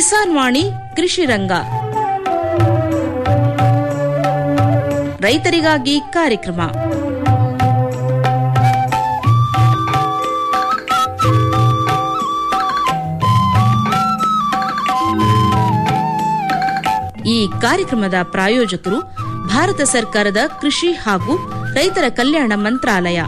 ಕಿಸಾನ್ ವಾಣಿ ಕೃಷಿ ರಂಗ ರೈತರಿಗಾಗಿ ಕಾರ್ಯಕ್ರಮ ಈ ಕಾರ್ಯಕ್ರಮದ ಪ್ರಾಯೋಜಕರು ಭಾರತ ಸರ್ಕಾರದ ಕೃಷಿ ಹಾಗೂ ರೈತರ ಕಲ್ಯಾಣ ಮಂತ್ರಾಲಯ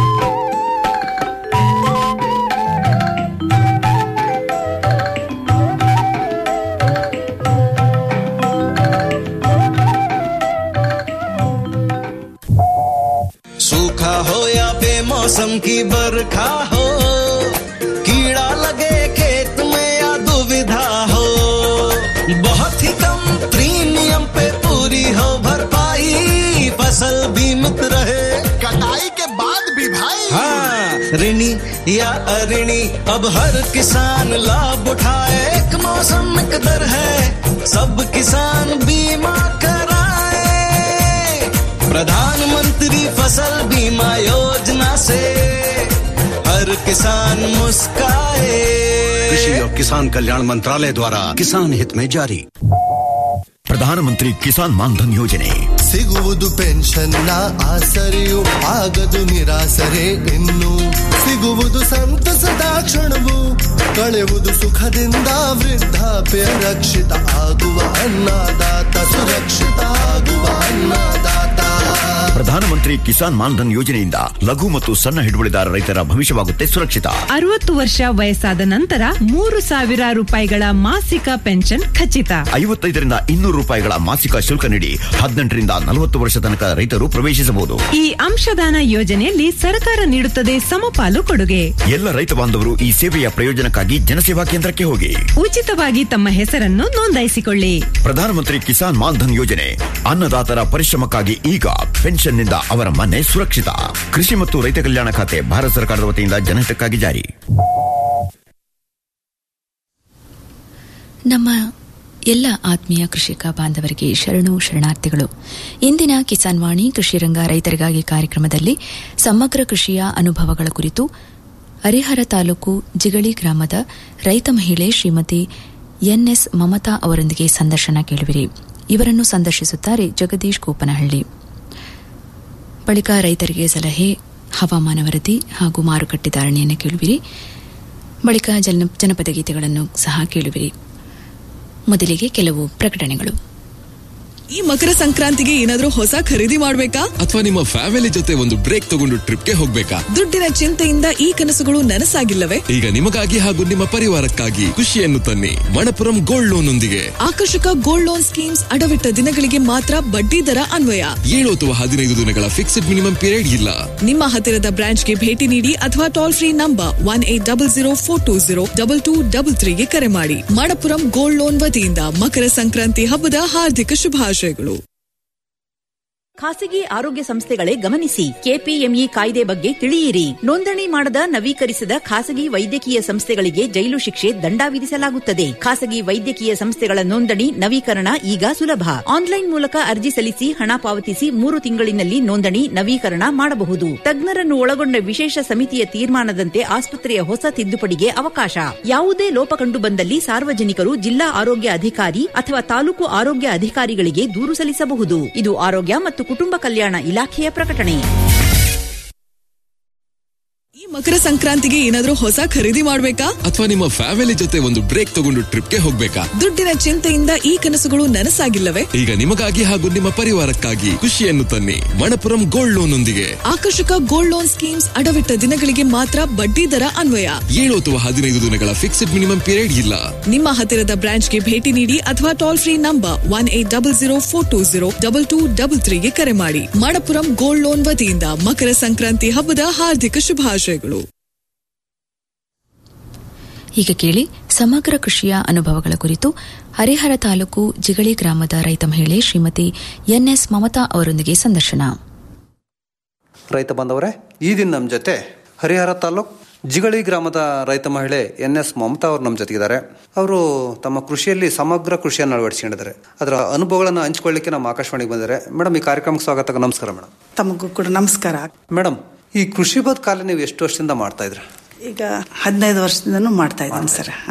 सूखा हो या बेमौसम की बरखा हो कीड़ा लगे खेत में या दुविधा हो बहुत ही कम प्रीमियम पे पूरी हो भरपाई फसल बीमित रहे कटाई के बाद भी भाई हाँ ऋणी या अऋणी अब हर किसान लाभ उठाए एक मौसम एक दर है सब किसान बीमा कराए प्रधानमंत्री फसल बीमा योजना से हर किसान मुस्काए कृषि और किसान कल्याण मंत्रालय द्वारा किसान हित में जारी ಪ್ರಧಾನಮಂತ್ರಿ ಕಿಸಾನ್ ಮಾನ್ಧನ್ ಯೋಜನೆ ಸಿಗುವುದು ಪೆನ್ಷನ್ನ ಆಸರೆಯು ಆಗದು ನಿರಾಸರೆ ಇನ್ನು ಸಿಗುವುದು ಸಂತಸದ ಕ್ಷಣವು ಕಳೆಯುವುದು ಸುಖದಿಂದ ವೃದ್ಧಾಪ್ಯ ರಕ್ಷಿತ ಆಗುವ ಅನ್ನದಾತ ಸುರಕ್ಷಿತ ಆಗುವ ಅನ್ನದಾತ ಪ್ರಧಾನಮಂತ್ರಿ ಕಿಸಾನ್ ಮಾನ್ಧನ್ ಯೋಜನೆಯಿಂದ ಲಘು ಮತ್ತು ಸಣ್ಣ ಹಿಡುವಳಿದಾರ ರೈತರ ಭವಿಷ್ಯವಾಗುತ್ತೆ ಸುರಕ್ಷಿತ ಅರವತ್ತು ವರ್ಷ ವಯಸ್ಸಾದ ನಂತರ ಮೂರು ಸಾವಿರ ರೂಪಾಯಿಗಳ ಮಾಸಿಕ ಪೆನ್ಷನ್ ಖಚಿತ ಐವತ್ತೈದರಿಂದ ಇನ್ನೂರು ರೂಪಾಯಿಗಳ ಮಾಸಿಕ ಶುಲ್ಕ ನೀಡಿ ಹದಿನೆಂಟರಿಂದ ನಲವತ್ತು ವರ್ಷ ತನಕ ರೈತರು ಪ್ರವೇಶಿಸಬಹುದು ಈ ಅಂಶದಾನ ಯೋಜನೆಯಲ್ಲಿ ಸರ್ಕಾರ ನೀಡುತ್ತದೆ ಸಮಪಾಲು ಕೊಡುಗೆ ಎಲ್ಲ ರೈತ ಬಾಂಧವರು ಈ ಸೇವೆಯ ಪ್ರಯೋಜನಕ್ಕಾಗಿ ಜನಸೇವಾ ಕೇಂದ್ರಕ್ಕೆ ಹೋಗಿ ಉಚಿತವಾಗಿ ತಮ್ಮ ಹೆಸರನ್ನು ನೋಂದಾಯಿಸಿಕೊಳ್ಳಿ ಪ್ರಧಾನಮಂತ್ರಿ ಕಿಸಾನ್ ಮಾನ್ಧನ್ ಯೋಜನೆ ಅನ್ನದಾತರ ಪರಿಶ್ರಮಕ್ಕಾಗಿ ಈಗ ಪೆನ್ಷನ್ನಿಂದ ಅವರ ಮನೆ ಸುರಕ್ಷಿತ ಕೃಷಿ ಮತ್ತು ರೈತ ಕಲ್ಯಾಣ ಖಾತೆ ಭಾರತ ಸರ್ಕಾರದ ವತಿಯಿಂದ ಜನಹಿತಕ್ಕಾಗಿ ಜಾರಿ ನಮ್ಮ ಎಲ್ಲ ಆತ್ಮೀಯ ಕೃಷಿಕ ಬಾಂಧವರಿಗೆ ಶರಣು ಶರಣಾರ್ಥಿಗಳು ಇಂದಿನ ಕಿಸಾನ್ ವಾಣಿ ಕೃಷಿ ರಂಗ ರೈತರಿಗಾಗಿ ಕಾರ್ಯಕ್ರಮದಲ್ಲಿ ಸಮಗ್ರ ಕೃಷಿಯ ಅನುಭವಗಳ ಕುರಿತು ಹರಿಹರ ತಾಲೂಕು ಜಿಗಳಿ ಗ್ರಾಮದ ರೈತ ಮಹಿಳೆ ಶ್ರೀಮತಿ ಎನ್ಎಸ್ ಮಮತಾ ಅವರೊಂದಿಗೆ ಸಂದರ್ಶನ ಕೇಳುವಿರಿ ಇವರನ್ನು ಸಂದರ್ಶಿಸುತ್ತಾರೆ ಜಗದೀಶ್ ಗೋಪನಹಳ್ಳಿ ಬಳಿಕ ರೈತರಿಗೆ ಸಲಹೆ ಹವಾಮಾನ ವರದಿ ಹಾಗೂ ಮಾರುಕಟ್ಟೆ ಧಾರಣೆಯನ್ನು ಕೇಳುವಿರಿ ಬಳಿಕ ಜನ ಜನಪದ ಗೀತೆಗಳನ್ನು ಸಹ ಕೇಳುವಿರಿ ಮೊದಲಿಗೆ ಕೆಲವು ಪ್ರಕಟಣೆಗಳು ಈ ಮಕರ ಸಂಕ್ರಾಂತಿಗೆ ಏನಾದ್ರೂ ಹೊಸ ಖರೀದಿ ಮಾಡ್ಬೇಕಾ ಅಥವಾ ನಿಮ್ಮ ಫ್ಯಾಮಿಲಿ ಜೊತೆ ಒಂದು ಬ್ರೇಕ್ ತಗೊಂಡು ಟ್ರಿಪ್ಗೆ ಹೋಗ್ಬೇಕಾ ದುಡ್ಡಿನ ಚಿಂತೆಯಿಂದ ಈ ಕನಸುಗಳು ನನಸಾಗಿಲ್ಲವೇ ಈಗ ನಿಮಗಾಗಿ ಹಾಗೂ ನಿಮ್ಮ ಪರಿವಾರಕ್ಕಾಗಿ ಖುಷಿಯನ್ನು ತನ್ನಿ ಮಣಪುರಂ ಗೋಲ್ಡ್ ಲೋನ್ ಒಂದಿಗೆ ಆಕರ್ಷಕ ಗೋಲ್ಡ್ ಲೋನ್ ಸ್ಕೀಮ್ಸ್ ಅಡವಿಟ್ಟ ದಿನಗಳಿಗೆ ಮಾತ್ರ ಬಡ್ಡಿ ದರ ಅನ್ವಯ ಏಳು ಅಥವಾ ಹದಿನೈದು ದಿನಗಳ ಫಿಕ್ಸ್ಡ್ ಮಿನಿಮಮ್ ಪೀರಿಯಡ್ ಇಲ್ಲ ನಿಮ್ಮ ಹತ್ತಿರದ ಬ್ರಾಂಚ್ಗೆ ಭೇಟಿ ನೀಡಿ ಅಥವಾ toll free number one eight double zero four two zero double two double ತ್ರೀಗೆ ಕರೆ ಮಾಡಿ ಮಣಪುರಂ ಗೋಲ್ಡ್ ಲೋನ್ ವತಿಯಿಂದ ಮಕರ ಸಂಕ್ರಾಂತಿ ಹಬ್ಬದ ಹಾರ್ದಿಕ ಶುಭಾಶಯಗಳು ಖಾಸಗಿ ಆರೋಗ್ಯ ಸಂಸ್ಥೆಗಳೇ ಗಮನಿಸಿ ಕೆಪಿಎಂಇ ಕಾಯ್ದೆ ಬಗ್ಗೆ ತಿಳಿಯಿರಿ ನೋಂದಣಿ ಮಾಡದ ನವೀಕರಿಸದ ಖಾಸಗಿ ವೈದ್ಯಕೀಯ ಸಂಸ್ಥೆಗಳಿಗೆ ಜೈಲು ಶಿಕ್ಷೆ ದಂಡ ವಿಧಿಸಲಾಗುತ್ತದೆ ಖಾಸಗಿ ವೈದ್ಯಕೀಯ ಸಂಸ್ಥೆಗಳ ನೋಂದಣಿ ನವೀಕರಣ ಈಗ ಸುಲಭ ಆನ್ಲೈನ್ ಮೂಲಕ ಅರ್ಜಿ ಸಲ್ಲಿಸಿ ಹಣ ಪಾವತಿಸಿ ಮೂರು ತಿಂಗಳಿನಲ್ಲಿ ನೋಂದಣಿ ನವೀಕರಣ ಮಾಡಬಹುದು ತಜ್ಞರನ್ನು ಒಳಗೊಂಡ ವಿಶೇಷ ಸಮಿತಿಯ ತೀರ್ಮಾನದಂತೆ ಆಸ್ಪತ್ರೆಯ ಹೊಸ ತಿದ್ದುಪಡಿಗೆ ಅವಕಾಶ ಯಾವುದೇ ಲೋಪ ಕಂಡು ಬಂದಲ್ಲಿ ಸಾರ್ವಜನಿಕರು ಜಿಲ್ಲಾ ಆರೋಗ್ಯ ಅಧಿಕಾರಿ ಅಥವಾ ತಾಲೂಕು ಆರೋಗ್ಯ ಅಧಿಕಾರಿಗಳಿಗೆ ದೂರು ಸಲ್ಲಿಸಬಹುದು ಇದು ಆರೋಗ್ಯ ಮತ್ತು ಕುಟುಂಬ ಕಲ್ಯಾಣ ಇಲಾಖೆಯ ಪ್ರಕಟಣೆ ಈ ಮಕರ ಸಂಕ್ರಾಂತಿಗೆ ಏನಾದ್ರೂ ಹೊಸ ಖರೀದಿ ಮಾಡ್ಬೇಕಾ ಅಥವಾ ನಿಮ್ಮ ಫ್ಯಾಮಿಲಿ ಜೊತೆ ಒಂದು ಬ್ರೇಕ್ ತಗೊಂಡು ಟ್ರಿಪ್ಗೆ ಹೋಗ್ಬೇಕಾ ದುಡ್ಡಿನ ಚಿಂತೆಯಿಂದ ಈ ಕನಸುಗಳು ನನಸಾಗಿಲ್ಲವೇ ಈಗ ನಿಮಗಾಗಿ ಹಾಗೂ ನಿಮ್ಮ ಪರಿವಾರಕ್ಕಾಗಿ ಖುಷಿಯನ್ನು ತನ್ನಿ ಮಣಪುರಂ ಗೋಲ್ಡ್ ಲೋನ್ ಒಂದಿಗೆ ಆಕರ್ಷಕ ಗೋಲ್ಡ್ ಲೋನ್ ಸ್ಕೀಮ್ಸ್ ಅಡವಿಟ್ಟ ದಿನಗಳಿಗೆ ಮಾತ್ರ ಬಡ್ಡಿ ದರ ಅನ್ವಯ ಏಳು ಅಥವಾ ಹದಿನೈದು ದಿನಗಳ ಫಿಕ್ಸ್ಡ್ ಮಿನಿಮಮ್ ಪೀರಿಯಡ್ ಇಲ್ಲ ನಿಮ್ಮ ಹತ್ತಿರದ ಬ್ರಾಂಚ್ಗೆ ಭೇಟಿ ನೀಡಿ ಅಥವಾ toll free number one eight double zero four two zero double two double ತ್ರೀಗೆ ಕರೆ ಮಾಡಿ ಮಣಪುರಂ ಗೋಲ್ಡ್ ಲೋನ್ ವತಿಯಿಂದ ಮಕರ ಸಂಕ್ರಾಂತಿ ಹಬ್ಬದ ಹಾರ್ದಿಕ ಶುಭಾಶಯಗಳು ಈಗ ಕೇಳಿ ಸಮಗ್ರ ಕೃಷಿಯ ಅನುಭವಗಳ ಕುರಿತು ಹರಿಹರ ತಾಲೂಕು ಜಿಗಳಿ ಗ್ರಾಮದ ರೈತ ಮಹಿಳೆ ಶ್ರೀಮತಿ ಎನ್ಎಸ್ ಮಮತಾ ಅವರೊಂದಿಗೆ ಸಂದರ್ಶನ ರೈತ ಬಾಂಧವರೇ ಈ ದಿನ ನಮ್ಮ ಜೊತೆ ಹರಿಹರ ತಾಲೂಕ್ ಜಿಗಳಿ ಗ್ರಾಮದ ರೈತ ಮಹಿಳೆ ಎನ್ ಎಸ್ ಮಮತಾ ಅವರು ನಮ್ಮ ಜೊತೆಗಿದ್ದಾರೆ ಅವರು ತಮ್ಮ ಕೃಷಿಯಲ್ಲಿ ಸಮಗ್ರ ಕೃಷಿಯನ್ನು ಅಳವಡಿಸಿಕೊಂಡಿದ್ದಾರೆ ಅದರ ಅನುಭವಗಳನ್ನು ಹಂಚಿಕೊಳ್ಳಿಕ್ಕೆ ನಮ್ಮ ಆಕಾಶವಾಣಿಗೆ ಬಂದಿದ್ದಾರೆ ಮೇಡಮ್ ಈ ಕಾರ್ಯಕ್ರಮಕ್ಕೆ ಸ್ವಾಗತ ನಮಸ್ಕಾರ ಮೇಡಮ್ ತಮಗೂ ಕೂಡ ನಮಸ್ಕಾರ ಮೇಡಮ್ ಈ ಕೃಷಿ ಬದುಕಾಲ ನೀವು ಎಷ್ಟು ವರ್ಷದಿಂದ ಮಾಡ್ತಾ ಇದ್ರಿ ಈಗ ಹದಿನೈದು ವರ್ಷದಿಂದನೂ ಮಾಡ್ತಾ ಇದ್ದೀನಿ ಸರ್ ಹಾ.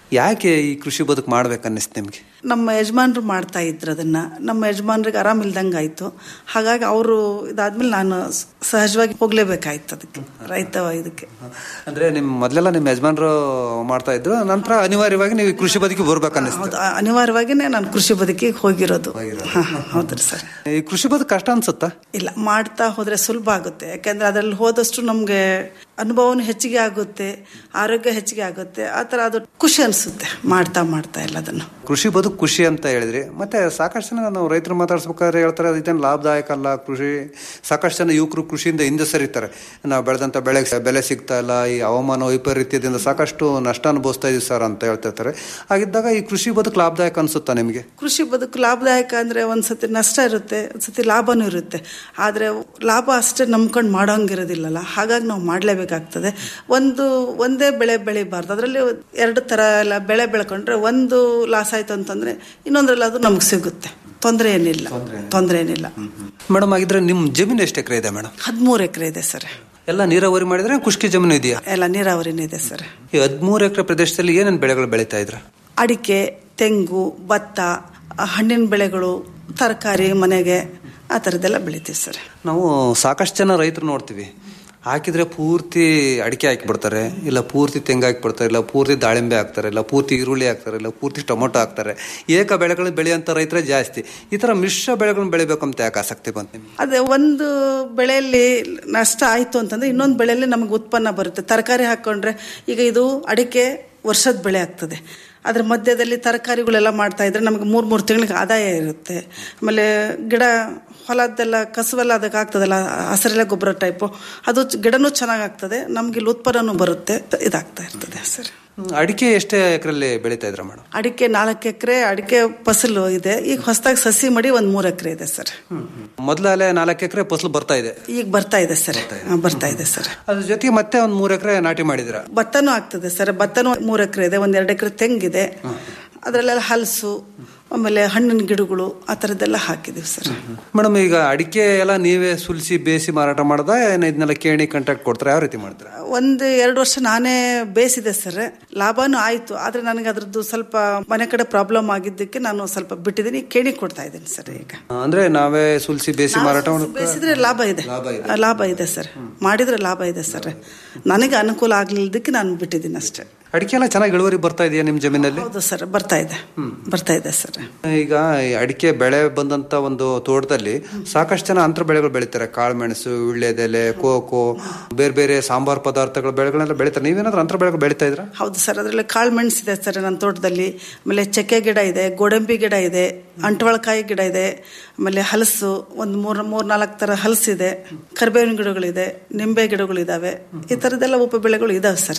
ಯಾಕೆ ಈ ಕೃಷಿ ಬದುಕು ಮಾಡ್ಬೇಕನ್ನಿಸ್ತು ನಿಮ್ಗೆ ನಮ್ಮ ಯಜಮಾನ್ರು ಮಾಡ್ತಾ ಇದ್ರು ಅದನ್ನ ನಮ್ಮ ಯಜಮಾನ್ರಿಗೆ ಆರಾಮಿಲ್ದಂಗೆ ಆಯ್ತು ಹಾಗಾಗಿ ಅವರು ಇದಾದ್ಮೇಲೆ ನಾನು ಸ- ಸಹಜವಾಗಿ ಹೋಗ್ಲೇಬೇಕಾಯ್ತು ಅದಕ್ಕೆ ರೈತ ಇದಕ್ಕೆ ಅಂದ್ರೆ ನಿಮ್ ಮೊದ್ಲೆಲ್ಲ ನಿಮ್ ಯಜಮಾನ್ರು ಮಾಡ್ತಾ ಇದ್ರು ನಂತರ ಅನಿವಾರ್ಯವಾಗಿ ನೀವು ಈ ಕೃಷಿ ಬದುಕಿಗೆ ಬರ್ಬೇಕನ್ನಿಸ್ತು ಹೌದು ಅ- ಅನಿವಾರ್ಯವಾಗಿನೇ ನಾನು ಕೃಷಿ ಬದುಕಿಗೆ ಹೋಗಿರೋದು ಹಾ, ಹಾ, ಹೌದ್ರಿ ಸರ್ ಈ ಕೃಷಿ ಬದುಕು ಕಷ್ಟ ಅನ್ಸುತ್ತಾ ಇಲ್ಲ ಮಾಡ್ತಾ ಹೋದ್ರೆ ಸುಲಭ ಆಗುತ್ತೆ ಯಾಕೆಂದ್ರೆ ಅದ್ರಲ್ಲಿ ಹೋದಷ್ಟು ನಮ್ಗೆ ಅನುಭವನೂ ಹೆಚ್ಚಿಗೆ ಆಗುತ್ತೆ ಆರೋಗ್ಯ ಹೆಚ್ಚಿಗೆ ಆಗುತ್ತೆ ಆ ಥರ ಅದು ಖುಷಿ ಅನಿಸುತ್ತೆ ಮಾಡ್ತಾ ಮಾಡ್ತಾ ಎಲ್ಲದನ್ನು ಕೃಷಿ ಬದುಕು ಖುಷಿ ಅಂತ ಹೇಳಿದ್ರಿ ಮತ್ತೆ ಸಾಕಷ್ಟು ಜನ ನಾವು ರೈತರು ಮಾತಾಡ್ಸ್ಬೇಕಾದ್ರೆ ಹೇಳ್ತಾರೆ ಇದೇನು ಲಾಭದಾಯಕ ಅಲ್ಲ ಕೃಷಿ ಸಾಕಷ್ಟು ಜನ ಯುವಕರು ಕೃಷಿಯಿಂದ ಹಿಂದೆ ಸರಿತಾರೆ ನಾವು ಬೆಳೆದಂತ ಬೆಳೆಗೆ ಬೆಲೆ ಸಿಗ್ತಾ ಇಲ್ಲ ಈ ಹವಾಮಾನ ವೈಪರೀತ್ಯದಿಂದ ಸಾಕಷ್ಟು ನಷ್ಟ ಅನುಭವಿಸ್ತಾ ಇದೀವಿ ಸರ್ ಅಂತ ಹೇಳ್ತಿರ್ತಾರೆ ಹಾಗಿದ್ದಾಗ ಈ ಕೃಷಿ ಬದುಕು ಲಾಭದಾಯಕ ಅನ್ಸುತ್ತಾ ನಿಮಗೆ ಕೃಷಿ ಬದುಕು ಲಾಭದಾಯಕ ಅಂದ್ರೆ ಒಂದ್ಸತಿ ನಷ್ಟ ಇರುತ್ತೆ ಒಂದ್ಸತಿ ಲಾಭನೂ ಇರುತ್ತೆ ಆದ್ರೆ ಲಾಭ ಅಷ್ಟೇ ನಂಬ್ಕೊಂಡು ಮಾಡೋಂಗಿರೋದಿಲ್ಲಲ್ಲ ಹಾಗಾಗಿ ನಾವು ಮಾಡ್ಲೇಬೇಕಾಗ್ತದೆ ಒಂದು ಒಂದೇ ಬೆಳೆ ಬೆಳಿಬಾರ್ದು ಅದರಲ್ಲಿ ಎರಡು ತರ ಎಲ್ಲ ಬೆಳೆ ಬೆಳ್ಕೊಂಡ್ರೆ ಒಂದು ಲಾಸ್ ಆಯ್ತು ಅಂತಂದ್ರೆ ಇನ್ನೊಂದ್ರಲ್ಲಿ ಅದು ನಮ್ಗೆ ಸಿಗುತ್ತೆ ತೊಂದರೆ ಏನಿಲ್ಲ ತೊಂದರೆ ಏನಿಲ್ಲ ಮೇಡಮ್ ಆಗಿದ್ರೆ ನಿಮ್ ಜಮೀನು ಎಷ್ಟು ಎಕರೆ ಇದೆ ಮೇಡಮ್ ಹದಿಮೂರು ಎಕರೆ ಇದೆ ಸರ್ ಎಲ್ಲ ನೀರಾವರಿ ಮಾಡಿದ್ರೆ ಖುಷ್ಕಿ ಜಮೀನು ಇದೆಯಾ ಎಲ್ಲ ನೀರಾವರಿನೇ ಇದೆ ಸರ್ ಈ ಹದಿಮೂರು ಎಕರೆ ಪ್ರದೇಶದಲ್ಲಿ ಏನೇನು ಬೆಳೆಗಳು ಬೆಳೀತಾ ಇದ್ರ ಅಡಿಕೆ ತೆಂಗು ಭತ್ತ ಹಣ್ಣಿನ ಬೆಳೆಗಳು ತರಕಾರಿ ಮನೆಗೆ ಆ ಥರದ್ದೆಲ್ಲ ಬೆಳಿತೀವಿ ಸರ್ ನಾವು ಸಾಕಷ್ಟು ಜನ ರೈತರು ನೋಡ್ತೀವಿ ಹಾಕಿದ್ರೆ ಪೂರ್ತಿ ಅಡಿಕೆ ಹಾಕಿಬಿಡ್ತಾರೆ ಇಲ್ಲ ಪೂರ್ತಿ ತೆಂಗು ಹಾಕಿಬಿಡ್ತಾರೆ ಇಲ್ಲ ಪೂರ್ತಿ ದಾಳಿಂಬೆ ಹಾಕ್ತಾರೆ ಇಲ್ಲ ಪೂರ್ತಿ ಈರುಳ್ಳಿ ಹಾಕ್ತಾರೆ ಇಲ್ಲ ಪೂರ್ತಿ ಟೊಮೊಟೊ ಹಾಕ್ತಾರೆ ಏಕ ಬೆಳೆಗಳನ್ನ ಬೆಳೆಯಂತ ರೈತರೇ ಜಾಸ್ತಿ ಈ ತರ ಮಿಶ್ರ ಬೆಳೆಗಳನ್ನ ಬೆಳಿಬೇಕಂತ ಯಾಕೆ ಆಸಕ್ತಿ ಬಂತು ನಿಮ್ಗೆ ಅದೇ ಒಂದು ಬೆಳೆಯಲ್ಲಿ ನಷ್ಟ ಆಯ್ತು ಅಂತಂದ್ರೆ ಇನ್ನೊಂದು ಬೆಳೆಯಲ್ಲಿ ನಮಗೆ ಉತ್ಪನ್ನ ಬರುತ್ತೆ ತರಕಾರಿ ಹಾಕೊಂಡ್ರೆ ಈಗ ಇದು ಅಡಿಕೆ ವರ್ಷದ ಬೆಳೆ ಆಗ್ತದೆ ಅದ್ರ ಮಧ್ಯದಲ್ಲಿ ತರಕಾರಿಗಳೆಲ್ಲ ಮಾಡ್ತಾ ಇದ್ರೆ ನಮಗೆ ಮೂರು ಮೂರು ತಿಂಗಳಿಗೆ ಆದಾಯ ಇರುತ್ತೆ ಆಮೇಲೆ ಗಿಡ ಹೊಲದ್ದೆಲ್ಲ ಕಸುವೆಲ್ಲ ಅದಕ್ಕೆ ಆಗ್ತದಲ್ಲ ಹಸಿರೆಲೆ ಗೊಬ್ಬರ ಟೈಪು ಅದು ಚ- ಗಿಡನೂ ಚೆನ್ನಾಗಿ ಆಗ್ತದೆ ನಮ್ಗೆ ಇಲ್ಲಿ ಉತ್ಪನ್ನನೂ ಬರುತ್ತೆ ಇದಾಗ್ತಾ ಇರ್ತದೆ ಸರ್ ಹ್ಮ್, ಅಡಿಕೆ ಎಷ್ಟೇ ಎಕರೆಲ್ಲಿ ಬೆಳೀತಾ ಇದ್ರ ಮೇಡಮ್ ಅಡಿಕೆ ನಾಲ್ಕು ಎಕರೆ ಅಡಿಕೆ ಫಸಲು ಇದೆ ಈಗ ಹೊಸದಾಗಿ ಸಸಿ ಮಡಿ ಒಂದು ಮೂರು ಎಕರೆ ಇದೆ ಸರ್ ಮೊದಲೇ ನಾಲ್ಕು ಎಕರೆ ಫಸಲು ಬರ್ತಾ ಇದೆ ಈಗ ಬರ್ತಾ ಇದೆ ಸರ್ ಹಾ, ಬರ್ತಾ ಇದೆ ಸರ್ ಅದ್ರ ಜೊತೆಗೆ ಮತ್ತೆ ಒಂದ್ ಮೂರು ಎಕರೆ ನಾಟಿ ಮಾಡಿದ್ರ ಭತ್ತನೂ ಆಗ್ತದೆ ಸರ್ ಭತ್ತನೂ ಮೂರು ಎಕರೆ ಇದೆ ಒಂದ್ ಎರಡು ಎಕರೆ ತೆಂಗಿದೆ ಅದರಲ್ಲೆಲ್ಲ ಹಲಸು ಆಮೇಲೆ ಹಣ್ಣಿನ ಗಿಡಗಳು ಆ ಥರದ್ದೆಲ್ಲ ಹಾಕಿದೀವಿ ಸರ್ ಮೇಡಮ್ ಈಗ ಅಡಿಕೆ ಎಲ್ಲ ನೀವೇ ಸುಲಿಸಿ ಬೇಯಿಸಿ ಮಾರಾಟ ಮಾಡ್ದ ಏನ್ ಇದನ್ನೆಲ್ಲ ಕೇಣಿ ಕಾಂಟ್ರಾಕ್ಟ್ ಕೊಡ್ತಾರೆ ಯಾವ ರೀತಿ ಮಾಡ್ತಾರೆ ಒಂದು ಎರಡು ವರ್ಷ ನಾನೇ ಬೇಯಿಸಿದೆ ಸರ್ ಲಾಭನೂ ಆಯ್ತು ಆದ್ರೆ ನನಗೆ ಅದ್ರದ್ದು ಸ್ವಲ್ಪ ಮನೆ ಕಡೆ ಪ್ರಾಬ್ಲಮ್ ಆಗಿದ್ದಕ್ಕೆ ನಾನು ಸ್ವಲ್ಪ ಬಿಟ್ಟಿದ್ದೀನಿ ಕೇಳಿ ಕೊಡ್ತಾ ಇದ್ದೀನಿ ಸರ್ ಈಗ ಅಂದ್ರೆ ನಾವೇ ಸುಲಿಸಿ ಬೇಯಿಸಿ ಮಾರಾಟ ಮಾಡೋಕೆ ಬೇಯಿಸಿದ್ರೆ ಲಾಭ ಇದೆ ಲಾಭ ಇದೆ ಸರ್ ಮಾಡಿದ್ರೆ ಲಾಭ ಇದೆ ಸರ್ ನನಗೆ ಅನುಕೂಲ ಆಗ್ಲಿಲ್ಲದಕ್ಕೆ ನಾನು ಬಿಟ್ಟಿದ್ದೀನಿ ಅಷ್ಟೇ ಅಡಿಕೆ ಎಲ್ಲ ಚೆನ್ನಾಗಿ ಇಳುವರಿ ಬರ್ತಾ ಇದೆಯಾ ನಿಮ್ ಜಮೀನಲ್ಲಿ ಹೌದು ಸರ್ ಬರ್ತಾ ಇದೆ ಬರ್ತಾ ಇದೆ ಸರ್ ಈಗ ಈ ಅಡಿಕೆ ಬೆಳೆ ಬಂದಂತ ಒಂದು ತೋಟದಲ್ಲಿ ಸಾಕಷ್ಟು ಜನ ಅಂತರ ಬೆಳೆಗಳು ಬೆಳಿತಾರೆ ಕಾಳುಮೆಣಸು ವಿಳ್ಳೆದೆಲೆ ಕೋಕೋ ಬೇರೆ ಬೇರೆ ಸಾಂಬಾರ್ ಪದಾರ್ಥಗಳ ಬೆಳೆಗಳನ್ನೆಲ್ಲ ಬೆಳಿತಾರೆ ನೀವೇನಾದ್ರೂ ಅಂತರ ಬೆಳೆಗಳು ಬೆಳಿತಾ ಇದ್ರ ಹೌದು ಸರ್ ಅದರಲ್ಲಿ ಕಾಳು ಮೆಣಸು ಇದೆ ಸರ್ ನನ್ನ ತೋಟದಲ್ಲಿ ಆಮೇಲೆ ಚಕ್ಕೆ ಗಿಡ ಇದೆ ಗೋಡಂಬಿ ಗಿಡ ಇದೆ ಅಂಟವಳಕಾಯಿ ಗಿಡ ಇದೆ ಆಮೇಲೆ ಹಲಸು ಒಂದು ಮೂರ್ ಮೂರ್ ನಾಲ್ಕು ತರ ಹಲಸಿದೆ ಕರಿಬೇವಿನ ಗಿಡಗಳಿದೆ ನಿಂಬೆ ಗಿಡಗಳಿದಾವೆ ಈ ಥರದ್ದೆಲ್ಲ ಉಪ ಬೆಳೆಗಳು ಇದಾವೆ ಸರ್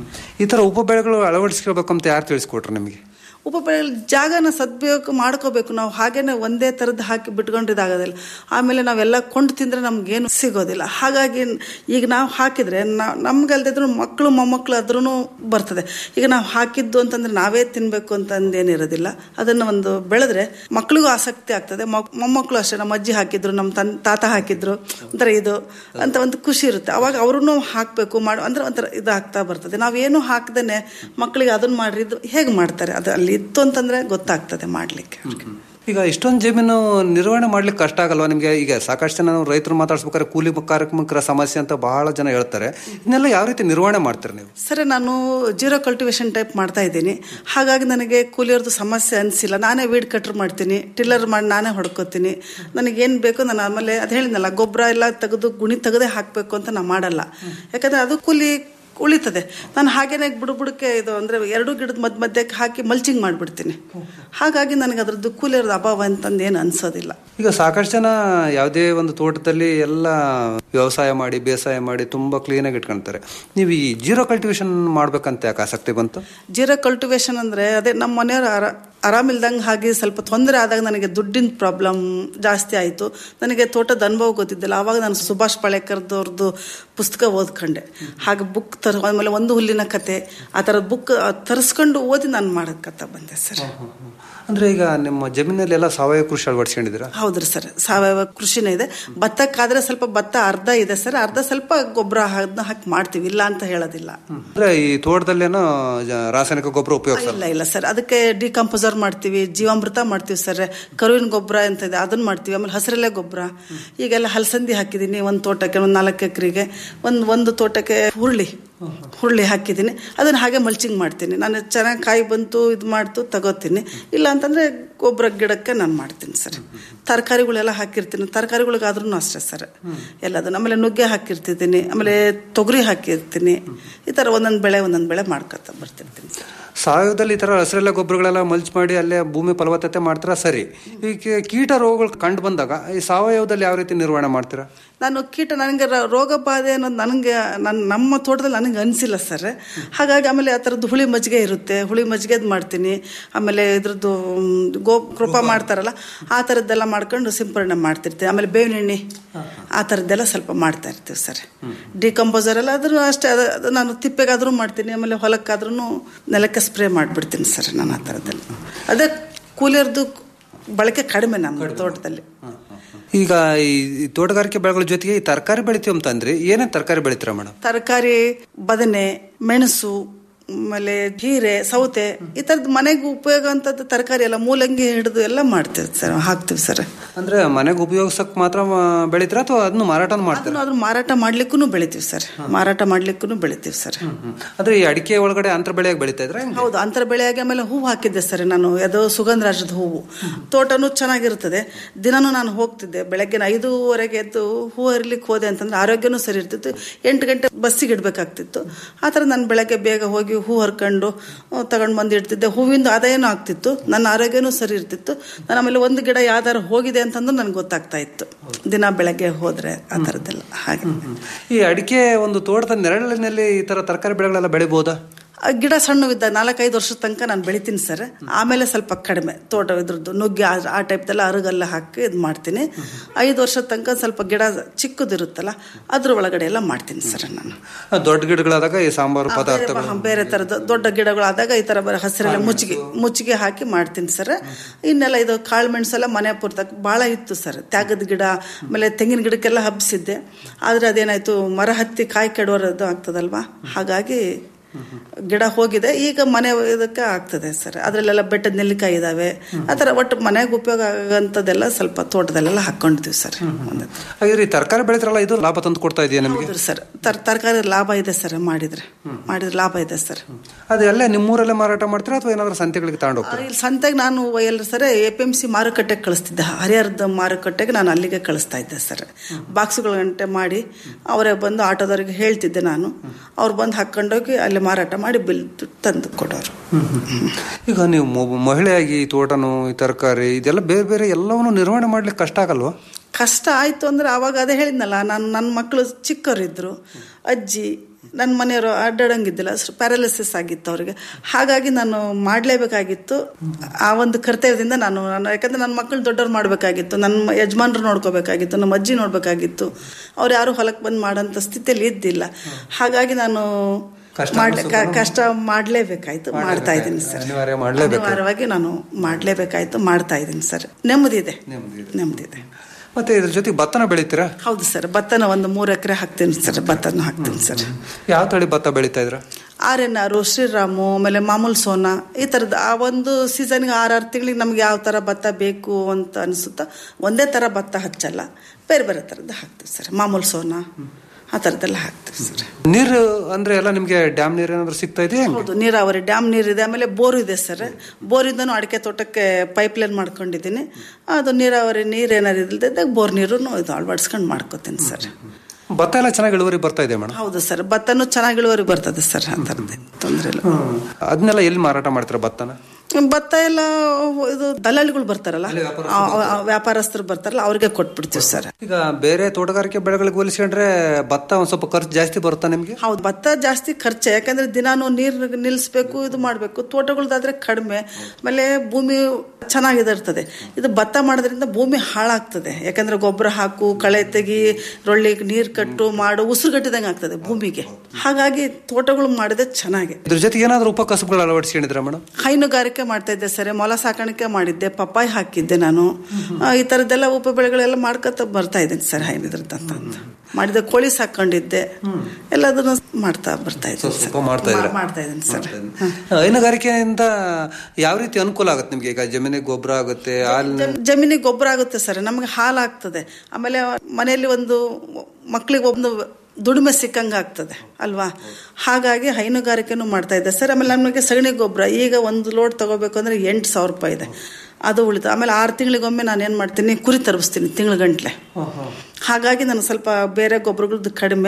ಈ ತರ ಉಪ ಬೆಳೆಗಳು ಅಳವಡಿಸ್ಕೊಳ್ಬೇಕು ಅಂತ ಯಾರು ತಿಳಿಸ್ಕೊಟ್ರು ನಿಮಗೆ ಉಪ ಬೆಳೆ ಜಾಗನ ಸದ್ಬಳಕೆ ಮಾಡ್ಕೋಬೇಕು ನಾವು ಹಾಗೇನೆ ಒಂದೇ ಥರದ್ದು ಹಾಕಿ ಬಿಟ್ಕೊಂಡಿದ್ದಾಗೋದಿಲ್ಲ ಆಮೇಲೆ ನಾವೆಲ್ಲ ಕೊಂಡು ತಿಂದ್ರೆ ನಮ್ಗೇನು ಸಿಗೋದಿಲ್ಲ ಹಾಗಾಗಿ ಈಗ ನಾವು ಹಾಕಿದ್ರೆ ನಮ್ಗಲ್ದಿದ್ರು ಮಕ್ಕಳು ಮೊಮ್ಮಕ್ಕಳು ಆದ್ರೂ ಬರ್ತದೆ ಈಗ ನಾವು ಹಾಕಿದ್ದು ಅಂತಂದ್ರೆ ನಾವೇ ತಿನ್ಬೇಕು ಅಂತಂದೇನಿರೋದಿಲ್ಲ ಅದನ್ನ ಒಂದು ಬೆಳೆದ್ರೆ ಮಕ್ಕಳಿಗೂ ಆಸಕ್ತಿ ಆಗ್ತದೆ ಮೊಕ್- ಮೊಮ್ಮಕ್ಕಳು ಅಷ್ಟೇ ನಮ್ಮ ಅಜ್ಜಿ ಹಾಕಿದ್ರು ನಮ್ಮ ತನ್ ತಾತ ಹಾಕಿದ್ರು ಒಂಥರ ಇದು ಅಂತ ಒಂದು ಖುಷಿ ಇರುತ್ತೆ ಅವಾಗ ಅವ್ರೂ ಹಾಕಬೇಕು ಮಾಡು ಅಂದ್ರೆ ಒಂಥರ ಇದು ಆಗ್ತಾ ಬರ್ತದೆ ನಾವೇನು ಹಾಕ್ದೇನೆ ಮಕ್ಕಳಿಗೆ ಅದನ್ನ ಮಾಡ್ರಿ ಇದು ಹೇಗೆ ಮಾಡ್ತಾರೆ ಅದು ಅಲ್ಲಿ ಇತ್ತು ಅಂತಂದ್ರೆ ಗೊತ್ತಾಗ್ತದೆ ಮಾಡ್ಲಿಕ್ಕೆ ಈಗ ಇಷ್ಟೊಂದು ಜಮೀನು ನಿರ್ವಹಣೆ ಮಾಡ್ಲಿಕ್ಕೆ ಕಷ್ಟ ಆಗಲ್ವಾ ನಿಮ್ಗೆ ಈಗ ಸಾಕಷ್ಟು ಜನ ನಾವು ರೈತರು ಮಾತಾಡ್ಸ್ಬೇಕಾದ್ರೆ ಕೂಲಿ ಕಾರ್ಮಿಕರ ಸಮಸ್ಯೆ ಅಂತ ಬಹಳ ಜನ ಹೇಳ್ತಾರೆ ಇದನ್ನೆಲ್ಲ ಯಾವ ರೀತಿ ನಿರ್ವಹಣೆ ಮಾಡ್ತೀರಿ ನೀವು ಸರಿ ನಾನು ಜೀರೋ ಕಲ್ಟಿವೇಶನ್ ಟೈಪ್ ಮಾಡ್ತಾ ಇದ್ದೀನಿ ಹಾಗಾಗಿ ನನಗೆ ಕೂಲಿಯವ್ರದ್ದು ಸಮಸ್ಯೆ ಅನಿಸಿಲ್ಲ ನಾನೇ ವೀಡ್ ಕಟ್ರ್ ಮಾಡ್ತೀನಿ ಟಿಲ್ಲರ್ ಮಾಡಿ ನಾನೇ ಹೊಡ್ಕೋತೀನಿ ನನಗೇನು ಬೇಕು ನಾನು ಆಮೇಲೆ ಅದು ಹೇಳಿದ್ನಲ್ಲ ಗೊಬ್ಬರ ಎಲ್ಲ ತೆಗೆದು ಗುಣಿ ತೆಗೆದೇ ಹಾಕಬೇಕು ಅಂತ ನಾನು ಮಾಡಲ್ಲ ಯಾಕಂದ್ರೆ ಅದು ಕೂಲಿ ಉಳಿತದೆ ನಾನು ಹಾಗೇನೆ ಬುಡ ಬುಡಕ್ಕೆ ಇದು ಅಂದ್ರೆ ಎರಡು ಗಿಡದ ಮಧ್ಯ ಮಧ್ಯಕ್ಕೆ ಹಾಕಿ ಮಲ್ಚಿಂಗ್ ಮಾಡಿಬಿಡ್ತೀನಿ ಹಾಗಾಗಿ ನನಗೆ ಅದ್ರದ್ದು ಕೂಲಿಯವ್ರದ್ದು ಅಭಾವ ಅಂತಂದು ಏನು ಅನ್ಸೋದಿಲ್ಲ ಈಗ ಸಾಕಷ್ಟು ಜನ ಯಾವುದೇ ಒಂದು ತೋಟದಲ್ಲಿ ಎಲ್ಲ ವ್ಯವಸಾಯ ಮಾಡಿ ಬೇಸಾಯ ಮಾಡಿ ತುಂಬಾ ಕ್ಲೀನ್ ಆಗಿ ಇಟ್ಕೊಂತಾರೆ ನೀವು ಈ ಜೀರೋ ಕಲ್ಟಿವೇಶನ್ ಮಾಡ್ಬೇಕಂತ ಯಾಕೆ ಆಸಕ್ತಿ ಬಂತು ಜೀರೋ ಕಲ್ಟಿವೇಶನ್ ಅಂದ್ರೆ ಅದೇ ನಮ್ಮ ಮನೆಯವ್ರು ಆರ ಆರಾಮಿಲ್ದಂಗೆ ಹಾಗೆ ಸ್ವಲ್ಪ ತೊಂದರೆ ಆದಾಗ ನನಗೆ ದುಡ್ಡಿನ ಪ್ರಾಬ್ಲಮ್ ಜಾಸ್ತಿ ಆಯಿತು ನನಗೆ ತೋಟದ ಅನುಭವ ಗೊತ್ತಿದ್ದಿಲ್ಲ ಆವಾಗ ನಾನು ಸುಭಾಷ್ ಪಾಳೇಕರ್ದವ್ರದ್ದು ಪುಸ್ತಕ ಓದ್ಕೊಂಡೆ ಹಾಗೆ ಬುಕ್ ತರ ಆಮೇಲೆ ಒಂದು ಹುಲ್ಲಿನ ಕತೆ ಆ ಥರದ ಬುಕ್ ತರಿಸ್ಕೊಂಡು ಓದಿ ನಾನು ಮಾಡೋಕ್ಕತ್ತ ಬಂದೆ ಸರ್ ಅಂದ್ರೆ ಈಗ ನಿಮ್ಮ ಜಮೀನಲ್ಲಿ ಎಲ್ಲ ಸಾವಯವ ಕೃಷಿ ಅಳವಡಿಸ್ಕೊಂಡಿದ್ದೀರಾ ಹೌದ್ರಿ ಸರ್ ಸಾವಯವ ಕೃಷಿನೇ ಇದೆ ಭತ್ತಕ್ಕಾದ್ರೆ ಸ್ವಲ್ಪ ಭತ್ತ ಅರ್ಧ ಇದೆ ಸರ್ ಅರ್ಧ ಸ್ವಲ್ಪ ಗೊಬ್ಬರ ಅದನ್ನ ಹಾಕಿ ಮಾಡ್ತೀವಿ ಇಲ್ಲ ಅಂತ ಹೇಳೋದಿಲ್ಲ ಅಂದ್ರೆ ಈ ತೋಟದಲ್ಲೇನೋ ಜ- ರಾಸಾಯನಿಕ ಗೊಬ್ಬರ ಉಪಯೋಗಿಸಲ್ಲ ಇಲ್ಲ ಇಲ್ಲ ಸರ್ ಅದಕ್ಕೆ ಡಿಕಂಪೋಸರ್ ಮಾಡ್ತೀವಿ ಜೀವಾಮೃತ ಮಾಡ್ತೀವಿ ಸರ್ ಕರುವಿನ ಗೊಬ್ಬರ ಅಂತ ಇದೆ ಅದನ್ನ ಮಾಡ್ತೀವಿ ಆಮೇಲೆ ಹಸಿರೆಲೆ ಗೊಬ್ಬರ ಈಗೆಲ್ಲ ಹಲಸಂದಿ ಹಾಕಿದ್ದೀನಿ ಒಂದು ತೋಟಕ್ಕೆ ಒಂದು ನಾಲ್ಕು ಎಕರೆಗೆ ಒಂದು ಒಂದು ತೋಟಕ್ಕೆ ಹುರುಳಿ ಹುರುಳಿ ಹಾಕಿದ್ದೀನಿ ಅದನ್ನ ಹಾಗೆ ಮಲ್ಚಿಂಗ್ ಮಾಡ್ತೀನಿ ನಾನು ಚೆನ್ನಾಗಿ ಕಾಯಿ ಬಂತು ಇದು ಮಾಡ್ತು ತಗೋತೀನಿ ಇಲ್ಲ ಅಂತಂದ್ರೆ ಗೊಬ್ಬರ ಗಿಡಕ್ಕೆ ನಾನು ಮಾಡ್ತೀನಿ ಸರ್ ತರಕಾರಿಗಳೆಲ್ಲ ಹಾಕಿರ್ತೀನಿ ತರಕಾರಿಗಳಿಗಾದ್ರೂ ಅಷ್ಟೇ ಸರ್ ಎಲ್ಲದನ್ನ ಆಮೇಲೆ ನುಗ್ಗೆ ಹಾಕಿರ್ತಿದ್ದೀನಿ ಆಮೇಲೆ ತೊಗರಿ ಹಾಕಿರ್ತೀನಿ ಈ ಥರ ಒಂದೊಂದು ಬೆಳೆ ಒಂದೊಂದು ಬೆಳೆ ಮಾಡ್ಕೊತಾ ಬರ್ತಿರ್ತೀನಿ ಸರ್ ಸಾವಯವದಲ್ಲಿ ಈ ತರ ಹಸಿರೆಲ್ಲ ಗೊಬ್ಬರಗಳೆಲ್ಲ ಮಲ್ಚ್ ಮಾಡಿ ಅಲ್ಲೇ ಭೂಮಿ ಫಲವತ್ತತೆ ಮಾಡ್ತಾರ ಸರಿ ಈ ಕೀ- ಕೀಟ ರೋಗಗಳು ಕಂಡು ಬಂದಾಗ ಈ ಸಾವಯವದಲ್ಲಿ ಯಾವ ರೀತಿ ನಿರ್ವಹಣೆ ಮಾಡ್ತೀರಾ ನಾನು ಕೀಟ ನನಗೆ ರ- ರೋಗ ಬಾಧೆ ಅನ್ನೋದು ನನಗೆ ನನ್ನ ನಮ್ಮ ತೋಟದಲ್ಲಿ ನನಗೆ ಅನಿಸಿಲ್ಲ ಸರ್ ಹಾಗಾಗಿ ಆಮೇಲೆ ಆ ಥರದ್ದು ಹುಳಿ ಮಜ್ಜಿಗೆ ಇರುತ್ತೆ ಹುಳಿ ಮಜ್ಜಿಗೆದು ಮಾಡ್ತೀನಿ ಆಮೇಲೆ ಇದ್ರದ್ದು ಮ್, ಗೋ ಕೃಪಾ ಮಾಡ್ತಾರಲ್ಲ ಆ ಥರದ್ದೆಲ್ಲ ಮಾಡ್ಕೊಂಡು ಸಿಂಪರಣೆ ಮಾಡ್ತಿರ್ತೀವಿ ಆಮೇಲೆ ಬೇವಿನ ಎಣ್ಣೆ ಆ ಥರದ್ದೆಲ್ಲ ಸ್ವಲ್ಪ ಮಾಡ್ತಾ ಇರ್ತೀವಿ ಸರ್ ಡಿಕಂಪೋಸರ್ ಎಲ್ಲ ಆದ್ರೂ ಅಷ್ಟೇ ಅದು ಅದು ನಾನು ತಿಪ್ಪೆಗಾದ್ರೂ ಮಾಡ್ತೀನಿ ಆಮೇಲೆ ಹೊಲಕ್ಕಾದ್ರೂ ನೆಲಕ್ಕೆ ಸ್ಪ್ರೇ ಮಾಡಿಬಿಡ್ತೀನಿ ಸರ್ ನಾನು ಆ ಥರದ್ದೆಲ್ಲ ಅದೇ ಕೂಲಿಯರ್ದು ಬಳಕೆ ಕಡಿಮೆ ನಮ್ಮ ತೋಟದಲ್ಲಿ ಈಗ ಈ ಈ ತೋಟಗಾರಿಕೆ ಬೆಳೆಗಳ ಜೊತೆಗೆ ಈ ತರಕಾರಿ ಬೆಳಿತೀವಿ ಅಂತಂದ್ರಿ ಏನೇನ್ ತರಕಾರಿ ಬೆಳಿತೀರಾ ಮೇಡಮ್ ತರಕಾರಿ ಬದನೆ ಮೆಣಸು ಆಮೇಲೆ ಹೀರೆ ಸೌತೆ ಈ ಥರದ್ದು ಮನೆಗೆ ಉಪಯೋಗ ಅಂತದ್ದು ತರಕಾರಿ ಎಲ್ಲ ಮೂಲಂಗಿ ಹಿಡಿದು ಎಲ್ಲ ಮಾಡ್ತೀವಿ ಸರ್ ಹಾಕ್ತೀವಿ ಸರ್ ಅಂದ್ರೆ ಮನೆಗೆ ಉಪಯೋಗಿಸಕ್ ಮಾತ್ರ ಮ- ಬೆಳಿತೀರಾ ಅಥವಾ ಅದನ್ನು ಮಾರಾಟ ಮಾಡ್ತೀರಾ ಅದನ್ನು ಅದ್ರ ಮಾರಾಟ ಮಾಡ್ಲಿಕ್ಕೂ ಬೆಳಿತೀವಿ ಸರ್ ಮಾರಾಟ ಮಾಡ್ಲಿಕ್ಕೂ ಬೆಳಿತೀವಿ ಸರ್ ಅಂದ್ರೆ ಈ ಅಡಿಕೆ ಒಳಗಡೆ ಅಂತರ ಬೆಳೆಯಾಗಿ ಬೆಳಿತಾ ಇದ್ರೆ ಹೌದು ಅಂತರ ಬೆಳೆಯಾಗಿ ಆಮೇಲೆ ಹೂವು ಹಾಕಿದ್ದೆ ಸರ್ ನಾನು ಅದು ಸುಗಂಧರಾಜದ ಹೂವು ತೋಟನೂ ಚೆನ್ನಾಗಿರ್ತದೆ ದಿನನೂ ನಾನು ಹೋಗ್ತಿದ್ದೆ ಬೆಳಗ್ಗೆ ಐದೂವರೆಗೆ ಎದ್ದು ಹೂವು ಹರಿಲಿಕ್ಕೆ ಹೋದೆ ಅಂತಂದ್ರೆ ಆರೋಗ್ಯನೂ ಸರಿ ಇರ್ತಿತ್ತು ಎಂಟು ಗಂಟೆ ಬಸ್ಸಿಗೆ ಇಡಬೇಕಾಗ್ತಿತ್ತು ಆ ಥರ ನಾನು ಬೆಳಗ್ಗೆ ಬೇಗ ಹೋಗಿ ಹೂ ಹರ್ಕೊಂಡು ತಗೊಂಡು ಬಂದು ಇಡ್ತಿದ್ದೆ ಹೂವಿಂದ ಆದಾಯನೂ ಆಗ್ತಿತ್ತು ನನ್ನ ಆರೋಗ್ಯನೂ ಸರಿ ಇರ್ತಿತ್ತು ನಾನು ಆಮೇಲೆ ಒಂದು ಗಿಡ ಯಾವ್ದಾರು ಹೋಗಿದೆ ಅಂತಂದ್ರೆ ನನಗೆ ಗೊತ್ತಾಗ್ತಾ ಇತ್ತು ದಿನ ಬೆಳಗ್ಗೆ ಹೋದ್ರೆ ಆ ಥರದ್ದೆಲ್ಲ ಹಾಗೆ ಈ ಅಡಿಕೆ ಒಂದು ತೋಟದ ನೆರಳಿನಲ್ಲಿ ಈ ತರ ತರಕಾರಿ ಬೆಳೆಗಳೆಲ್ಲ ಬೆಳಿಬಹುದಾ ಆ ಗಿಡ ಸಣ್ಣವಿದ್ದ ನಾಲ್ಕೈದು ವರ್ಷದ ತನಕ ನಾನು ಬೆಳಿತೀನಿ ಸರ್ ಆಮೇಲೆ ಸ್ವಲ್ಪ ಕಡಿಮೆ ತೋಟ ಇದ್ರದ್ದು ನುಗ್ಗೆ ಆ- ಆ ಟೈಪ್ದೆಲ್ಲ ಅರಗೆಲ್ಲ ಹಾಕಿ ಇದು ಮಾಡ್ತೀನಿ ಐದು ವರ್ಷದ ತನಕ ಸ್ವಲ್ಪ ಗಿಡ ಚಿಕ್ಕದಿರುತ್ತಲ್ಲ ಅದ್ರ ಒಳಗಡೆ ಎಲ್ಲ ಮಾಡ್ತೀನಿ ಸರ್ ನಾನು ಆ, ದೊಡ್ಡ ಗಿಡಗಳಾದಾಗ ಈ ಸಾಂಬಾರು ಪದಾರ್ಥಗಳು ಬೇರೆ- ಬೇರೆ ಥರದ ದೊಡ್ಡ ಗಿಡಗಳಾದಾಗ ಈ ಥರ ಬರೀ ಹಸಿರೆಲ್ಲ ಮುಚ್ಚಿಗೆ ಮುಚ್ಚಿಗೆ ಹಾಕಿ ಮಾಡ್ತೀನಿ ಸರ್ ಇನ್ನೆಲ್ಲ ಇದು ಕಾಳು ಮೆಣಸೆಲ್ಲ ಮನೆ ಪೂರ್ತಕ್ಕೆ ಭಾಳ ಇತ್ತು ಸರ್ ತ್ಯಾಗದ ಗಿಡ ಆಮೇಲೆ ತೆಂಗಿನ ಗಿಡಕ್ಕೆಲ್ಲ ಹಬ್ಸಿದ್ದೆ ಆದರೆ ಅದೇನಾಯ್ತು ಮರ ಹತ್ತಿ ಕಾಯಿ ಕೆಡೋರದ್ದು ಆಗ್ತದಲ್ವಾ ಹಾಗಾಗಿ ಗಿಡ ಹೋಗಿದೆ ಈಗ ಮನೆ ಇದಕ್ಕೆ ಆಗ್ತದೆ ಸರ್ ಅದರಲ್ಲೆಲ್ಲ ಬೆಟ್ಟದ ನೆಲ್ಲಿಕಾಯಿ ಇದಾವೆ ಆ ಥರ ಒಟ್ಟು ಮನೆಗೆ ಉಪಯೋಗ ಆಗೋಂಥದ್ದೆಲ್ಲ ಸ್ವಲ್ಪ ತೋಟದಲ್ಲೆಲ್ಲ ಹಾಕ್ಕೊಂಡಿದ್ದೀವಿ ಸರ್ ಒಂದು ಹಾಗಾದ್ರೆ ಈ ತರಕಾರಿ ಬೆಳಿತಾರಲ್ಲ ಇದು ಲಾಭ ತಂದು ಕೊಡ್ತಾ ಇದೆಯಾ ನಿಮಗೆ ಹೌದು ಸರ್ ತರ್ ತರಕಾರಿ ಲಾಭ ಇದೆ ಸರ್ ಮಾಡಿದ್ರೆ ಮಾಡಿದ್ರೆ ಲಾಭ ಇದೆ ಸರ್ ಅದೆಲ್ಲ ನಿಮ್ಮೂರಲ್ಲೇ ಮಾರಾಟ ಮಾಡ್ತೀರಾ ಅಥವಾ ಏನಾದ್ರು ಸಂತೆಗಳಿಗೆ ತಗೊಂಡು ಹೋಗ್ತೀರಾ ಇಲ್ಲಿ ಸಂತೆಗೆ ನಾನು ಎಲ್ಲ sir A P M C ಮಾರುಕಟ್ಟೆಗೆ ಕಳಿಸ್ತಿದ್ದೆ ಹರಿಹರದ ಮಾರುಕಟ್ಟೆಗೆ ನಾನು ಅಲ್ಲಿಗೆ ಕಳಿಸ್ತಾ ಇದ್ದೆ ಸರ್ ಬಾಕ್ಸ್ಗಳ ಗಂಟೆ ಮಾಡಿ ಅವರೇ ಬಂದು ಆಟೋದವ್ರಿಗೆ ಹೇಳ್ತಿದ್ದೆ ನಾನು ಅವ್ರು ಬಂದು ಹಾಕ್ಕೊಂಡೋಗಿ ಅಲ್ಲಿ ಮಾರಾಟ ಮಾಡಿ ಬಿಲ್ ತಂದು ಕೊಡೋರು ಈಗ ನೀವು ಮೊ- ಮಹಿಳೆಯಾಗಿ ಈ ತೋಟನು ಈ ತರಕಾರಿ ಇದೆಲ್ಲ ಬೇರೆ ಬೇರೆ ಎಲ್ಲವನ್ನು ನಿರ್ವಹಣೆ ಮಾಡ್ಲಿಕ್ಕೆ ಕಷ್ಟ ಆಗಲ್ವಾ ಕಷ್ಟ ಆಯಿತು ಅಂದ್ರೆ ಆವಾಗ ಅದೇ ಹೇಳಿದ್ನಲ್ಲ ನಾನು ನನ್ನ ಮಕ್ಕಳು ಚಿಕ್ಕವರಿದ್ದರು ಅಜ್ಜಿ ನನ್ನ ಮನೆಯವರು ಅಡ್ಡಾಡಂಗಿದ್ದಿಲ್ಲ ಪ್ಯಾರಾಲಿಸಿಸ್ ಆಗಿತ್ತು ಅವರಿಗೆ ಹಾಗಾಗಿ ನಾನು ಮಾಡಲೇಬೇಕಾಗಿತ್ತು ಆ ಒಂದು ಕರ್ತವ್ಯದಿಂದ ನಾನು ನಾನು ಯಾಕಂದ್ರೆ ನನ್ನ ಮಕ್ಕಳು ದೊಡ್ಡವ್ರು ಮಾಡಬೇಕಾಗಿತ್ತು ನನ್ನ ಯಜಮಾನ್ರು ನೋಡ್ಕೋಬೇಕಾಗಿತ್ತು ನಮ್ಮ ಅಜ್ಜಿ ನೋಡ್ಬೇಕಾಗಿತ್ತು ಅವ್ರು ಯಾರು ಹೊಲಕ್ಕೆ ಬಂದು ಮಾಡೋಂಥ ಸ್ಥಿತಿಯಲ್ಲಿ ಇದ್ದಿಲ್ಲ ಹಾಗಾಗಿ ನಾನು ಕಷ್ಟ ಮಾಡ್ಲೆ ಕ- ಸುಖನೂ ಕಷ್ಟ ಮಾಡಲೇಬೇಕಾಯ್ತು ಮಾಡ್ತಾ ಇದ್ದೀನಿ ಸರ್ ಅನಿವಾರ್ಯ ಮಾಡ್ಲೇಬೇಕು ಅನಿವಾರ್ಯವಾಗಿ ನಾನು ಮಾಡಲೇಬೇಕಾಯ್ತು ಮಾಡ್ತಾ ಇದ್ದೀನಿ ಸರ್ ನೆಮ್ಮದಿ ಇದೆ ನೆಮ್ಮದಿ ಇದೆ ಮತ್ತೆ ಇದ್ರ ಜೊತೆ ಭತ್ತನ ಬೆಳಿತೀರಾ ಹೌದು ಸರ್ ಭತ್ತನ ಒಂದು ಮೂರು ಎಕರೆ ಹಾಕ್ತೀನಿ ಸರ್ ಭತ್ತನ ಹಾಕ್ತೀನಿ ಸರ್ ಯಾವ ತಳಿ ಭತ್ತ ಬೆಳಿತಾ ಇದ್ರ ಆರ್ ಎನ್ ಆರು ಶ್ರೀರಾಮು ಆಮೇಲೆ ಮಾಮೂಲ್ ಸೋನಾ ಈ ಥರದ್ದು ಆ ಒಂದು ಸೀಸನ್ಗೆ ಆರಾರು ತಿಂಗಳಿಗೆ ನಮ್ಗೆ ಯಾವ ಥರ ಭತ್ತ ಬೇಕು ಅಂತ ಅನಿಸುತ್ತಾ ಒಂದೇ ಥರ ಭತ್ತ ಹಚ್ಚಲ್ಲ ಬೇರೆ ಬೇರೆ ಥರದ್ದು ಹಾಕ್ತೀವಿ ಸರ್ ಮಾಮೂಲ್ ಸೋನಾ ಆ ಥರದ್ದೆಲ್ಲ ಹಾಕ್ತೀವಿ ಸರ್ ನೀರು ಅಂದ್ರೆ ಎಲ್ಲ ನಿಮ್ಗೆ ಡ್ಯಾಮ್ ನೀರು ಏನಾದ್ರು ಸಿಗ್ತಾ ಇದೆಯಾ ಹೆಂಗೆ? ಹೌದು ನೀರಾವರಿ ಡ್ಯಾಮ್ ನೀರಿದೆ ಆಮೇಲೆ ಬೋರ್ ಇದೆ ಸರ್ ಬೋರಿಂದನೂ ಅಡಿಕೆ ತೋಟಕ್ಕೆ ಪೈಪ್ ಲೈನ್ ಮಾಡ್ಕೊಂಡಿದ್ದೀನಿ ಅದು ನೀರಾವರಿ ನೀರು ಏನಾರು ಇಲ್ದಿದ್ದಾಗ ಬೋರ್ ನೀರು ಇದು ಅಳವಡಿಸ್ಕೊಂಡು ಮಾಡ್ಕೋತೀನಿ ಸರ್ ಭತ್ತ ಎಲ್ಲ ಚೆನ್ನಾಗಿ ಇಳುವರಿ ಬರ್ತಾ ಇದೆ ಮೇಡಮ್ ಹೌದು ಸರ್ ಭತ್ತನೂ ಚೆನ್ನಾಗಿ ಇಳುವರಿ ಬರ್ತದೆ ಸರ್ ಆ ಥರದ್ದು ತೊಂದರೆ ಇಲ್ಲ ಅದನ್ನೆಲ್ಲ ಎಲ್ಲಿ ಮಾರಾಟ ಮಾಡ್ತೀರಾ ಭತ್ತನ ಭತ್ತ ಎಲ್ಲ ಇದು ದಲ್ಲಾಳಿಗಳು ಬರ್ತಾರಲ್ಲ ಆ, ಆ, ವ್ಯಾಪಾರಸ್ಥರು ಬರ್ತಾರಲ್ಲ ಅವ್ರಿಗೆ ಕೊಟ್ಬಿಡ್ತೀವಿ ಸರ್ ಈಗ ಬೇರೆ ತೋಟಗಾರಿಕೆ ಬೆಳೆಗಳಿಗೆ ಹೋಲಿಸ್ಕೊಂಡ್ರೆ ಭತ್ತ ಒಂದ್ ಸ್ವಲ್ಪ ಖರ್ಚು ಜಾಸ್ತಿ ಬರುತ್ತಾ ನಿಮ್ಗೆ ಹೌದು ಭತ್ತ ಜಾಸ್ತಿ ಖರ್ಚೆ ಯಾಕಂದ್ರೆ ದಿನಾನು ನೀರು ನಿಲ್ಲಿಸ್ಬೇಕು ಇದು ಮಾಡಬೇಕು ತೋಟಗಳದಾದ್ರೆ ಕಡಿಮೆ ಆಮೇಲೆ ಭೂಮಿ ಚೆನ್ನಾಗಿದೆ ಇರ್ತದೆ ಇದು ಭತ್ತ ಮಾಡೋದ್ರಿಂದ ಭೂಮಿ ಹಾಳಾಗ್ತದೆ ಯಾಕಂದ್ರೆ ಗೊಬ್ಬರ ಹಾಕು ಕಳೆ ತೆಗಿ ರೊಳ್ಳಿಗೆ ನೀರು ಕಟ್ಟು ಮಾಡು ಉಸಿರುಗಟ್ಟಿದಂಗೆ ಆಗ್ತದೆ ಭೂಮಿಗೆ ಹಾಗಾಗಿ ತೋಟಗಳು ಮಾಡಿದ್ರೆ ಚೆನ್ನಾಗಿ ಇದ್ರ ಜೊತೆಗೆ ಏನಾದ್ರು ಉಪಕಸಬುಗಳು ಅಳವಡಿಸ್ಕೊಂಡಿದ್ರ ಮೇಡಮ್ ಹೈನುಗಾರಿಕೆ ಮಾಡ್ತಾ ಇದ್ದೆ ಸರ್ ಮೊಲ ಸಾಕಾಣಿಕೆ ಮಾಡಿದ್ದೆ ಪಪ್ಪಾಯಿ ಹಾಕಿದ್ದೆ ನಾನು ಆ, ಈ ಥರದ್ದೆಲ್ಲ ಉಪ ಬೆಳೆಗಳೆಲ್ಲ ಮಾಡ್ಕೊತ ಬರ್ತಾ ಇದ್ದೀನಿ ಸರ್ ಹೈನಿದ್ರದ್ದು ಅಂತ ಅಂತ. ಮಾಡಿದ್ದೆ ಕೋಳಿ ಸಾಕೊಂಡಿದ್ದೆ ಎಲ್ಲದನ್ನು ಮಾಡ್ತಾ ಬರ್ತಾ ಇದ್ದೀನಿ ಸರ್ ಸ್ವಲ್ಪ ಮಾಡ್ತಾ ಇದ್ದೀರಾ? ಮಾ- ಮಾಡ್ತಾ ಇದ್ದೀನಿ ಸರ್ ಹೈನುಗಾರಿಕೆಯಿಂದ ಯಾವ ರೀತಿ ಅನುಕೂಲ ಆಗುತ್ತೆ ನಿಮ್ಗೆ ಈಗ ಜಮೀನಿಗೆ ಗೊಬ್ಬರ ಆಗುತ್ತೆ ಹಾಲಿನ ಜಮ್- ಜಮೀನಿಗೆ ಗೊಬ್ಬರ ಆಗುತ್ತೆ ಸರ್ ನಮಗೆ ಹಾಲು ಆಗ್ತದೆ ಆಮೇಲೆ ಮನೆಯಲ್ಲಿ ಒಂದು ಮಕ್ಕಳಿಗೆ ಒಂದು ದುಡಿಮೆ ಸಿಕ್ಕಂಗೆ ಆಗ್ತದೆ ಅಲ್ವಾ ಹಾಗಾಗಿ ಹೈನುಗಾರಿಕೆನೂ ಮಾಡ್ತಾ ಇದ್ದೆ ಸರ್ ಆಮೇಲೆ ನಮಗೆ ಸಗಣಿ ಗೊಬ್ಬರ ಈಗ ಒಂದು ಲೋಡ್ ತಗೋಬೇಕು ಅಂದ್ರೆ ಎಂಟು ಸಾವಿರ ರೂಪಾಯಿ ಇದೆ ಅದು ಉಳಿತು ಆಮೇಲೆ ಆರು ತಿಂಗಳಿಗೊಮ್ಮೆ ನಾನು ಏನು ಮಾಡ್ತೀನಿ ಕುರಿ ತರಿಸ್ತೀನಿ ತಿಂಗಳ ಗಂಟ್ಲೆ ಹಾಗಾಗಿ ನಾನು ಸ್ವಲ್ಪ ಬೇರೆ ಗೊಬ್ಬರಗಳದ್ದು ಕಡಿಮೆ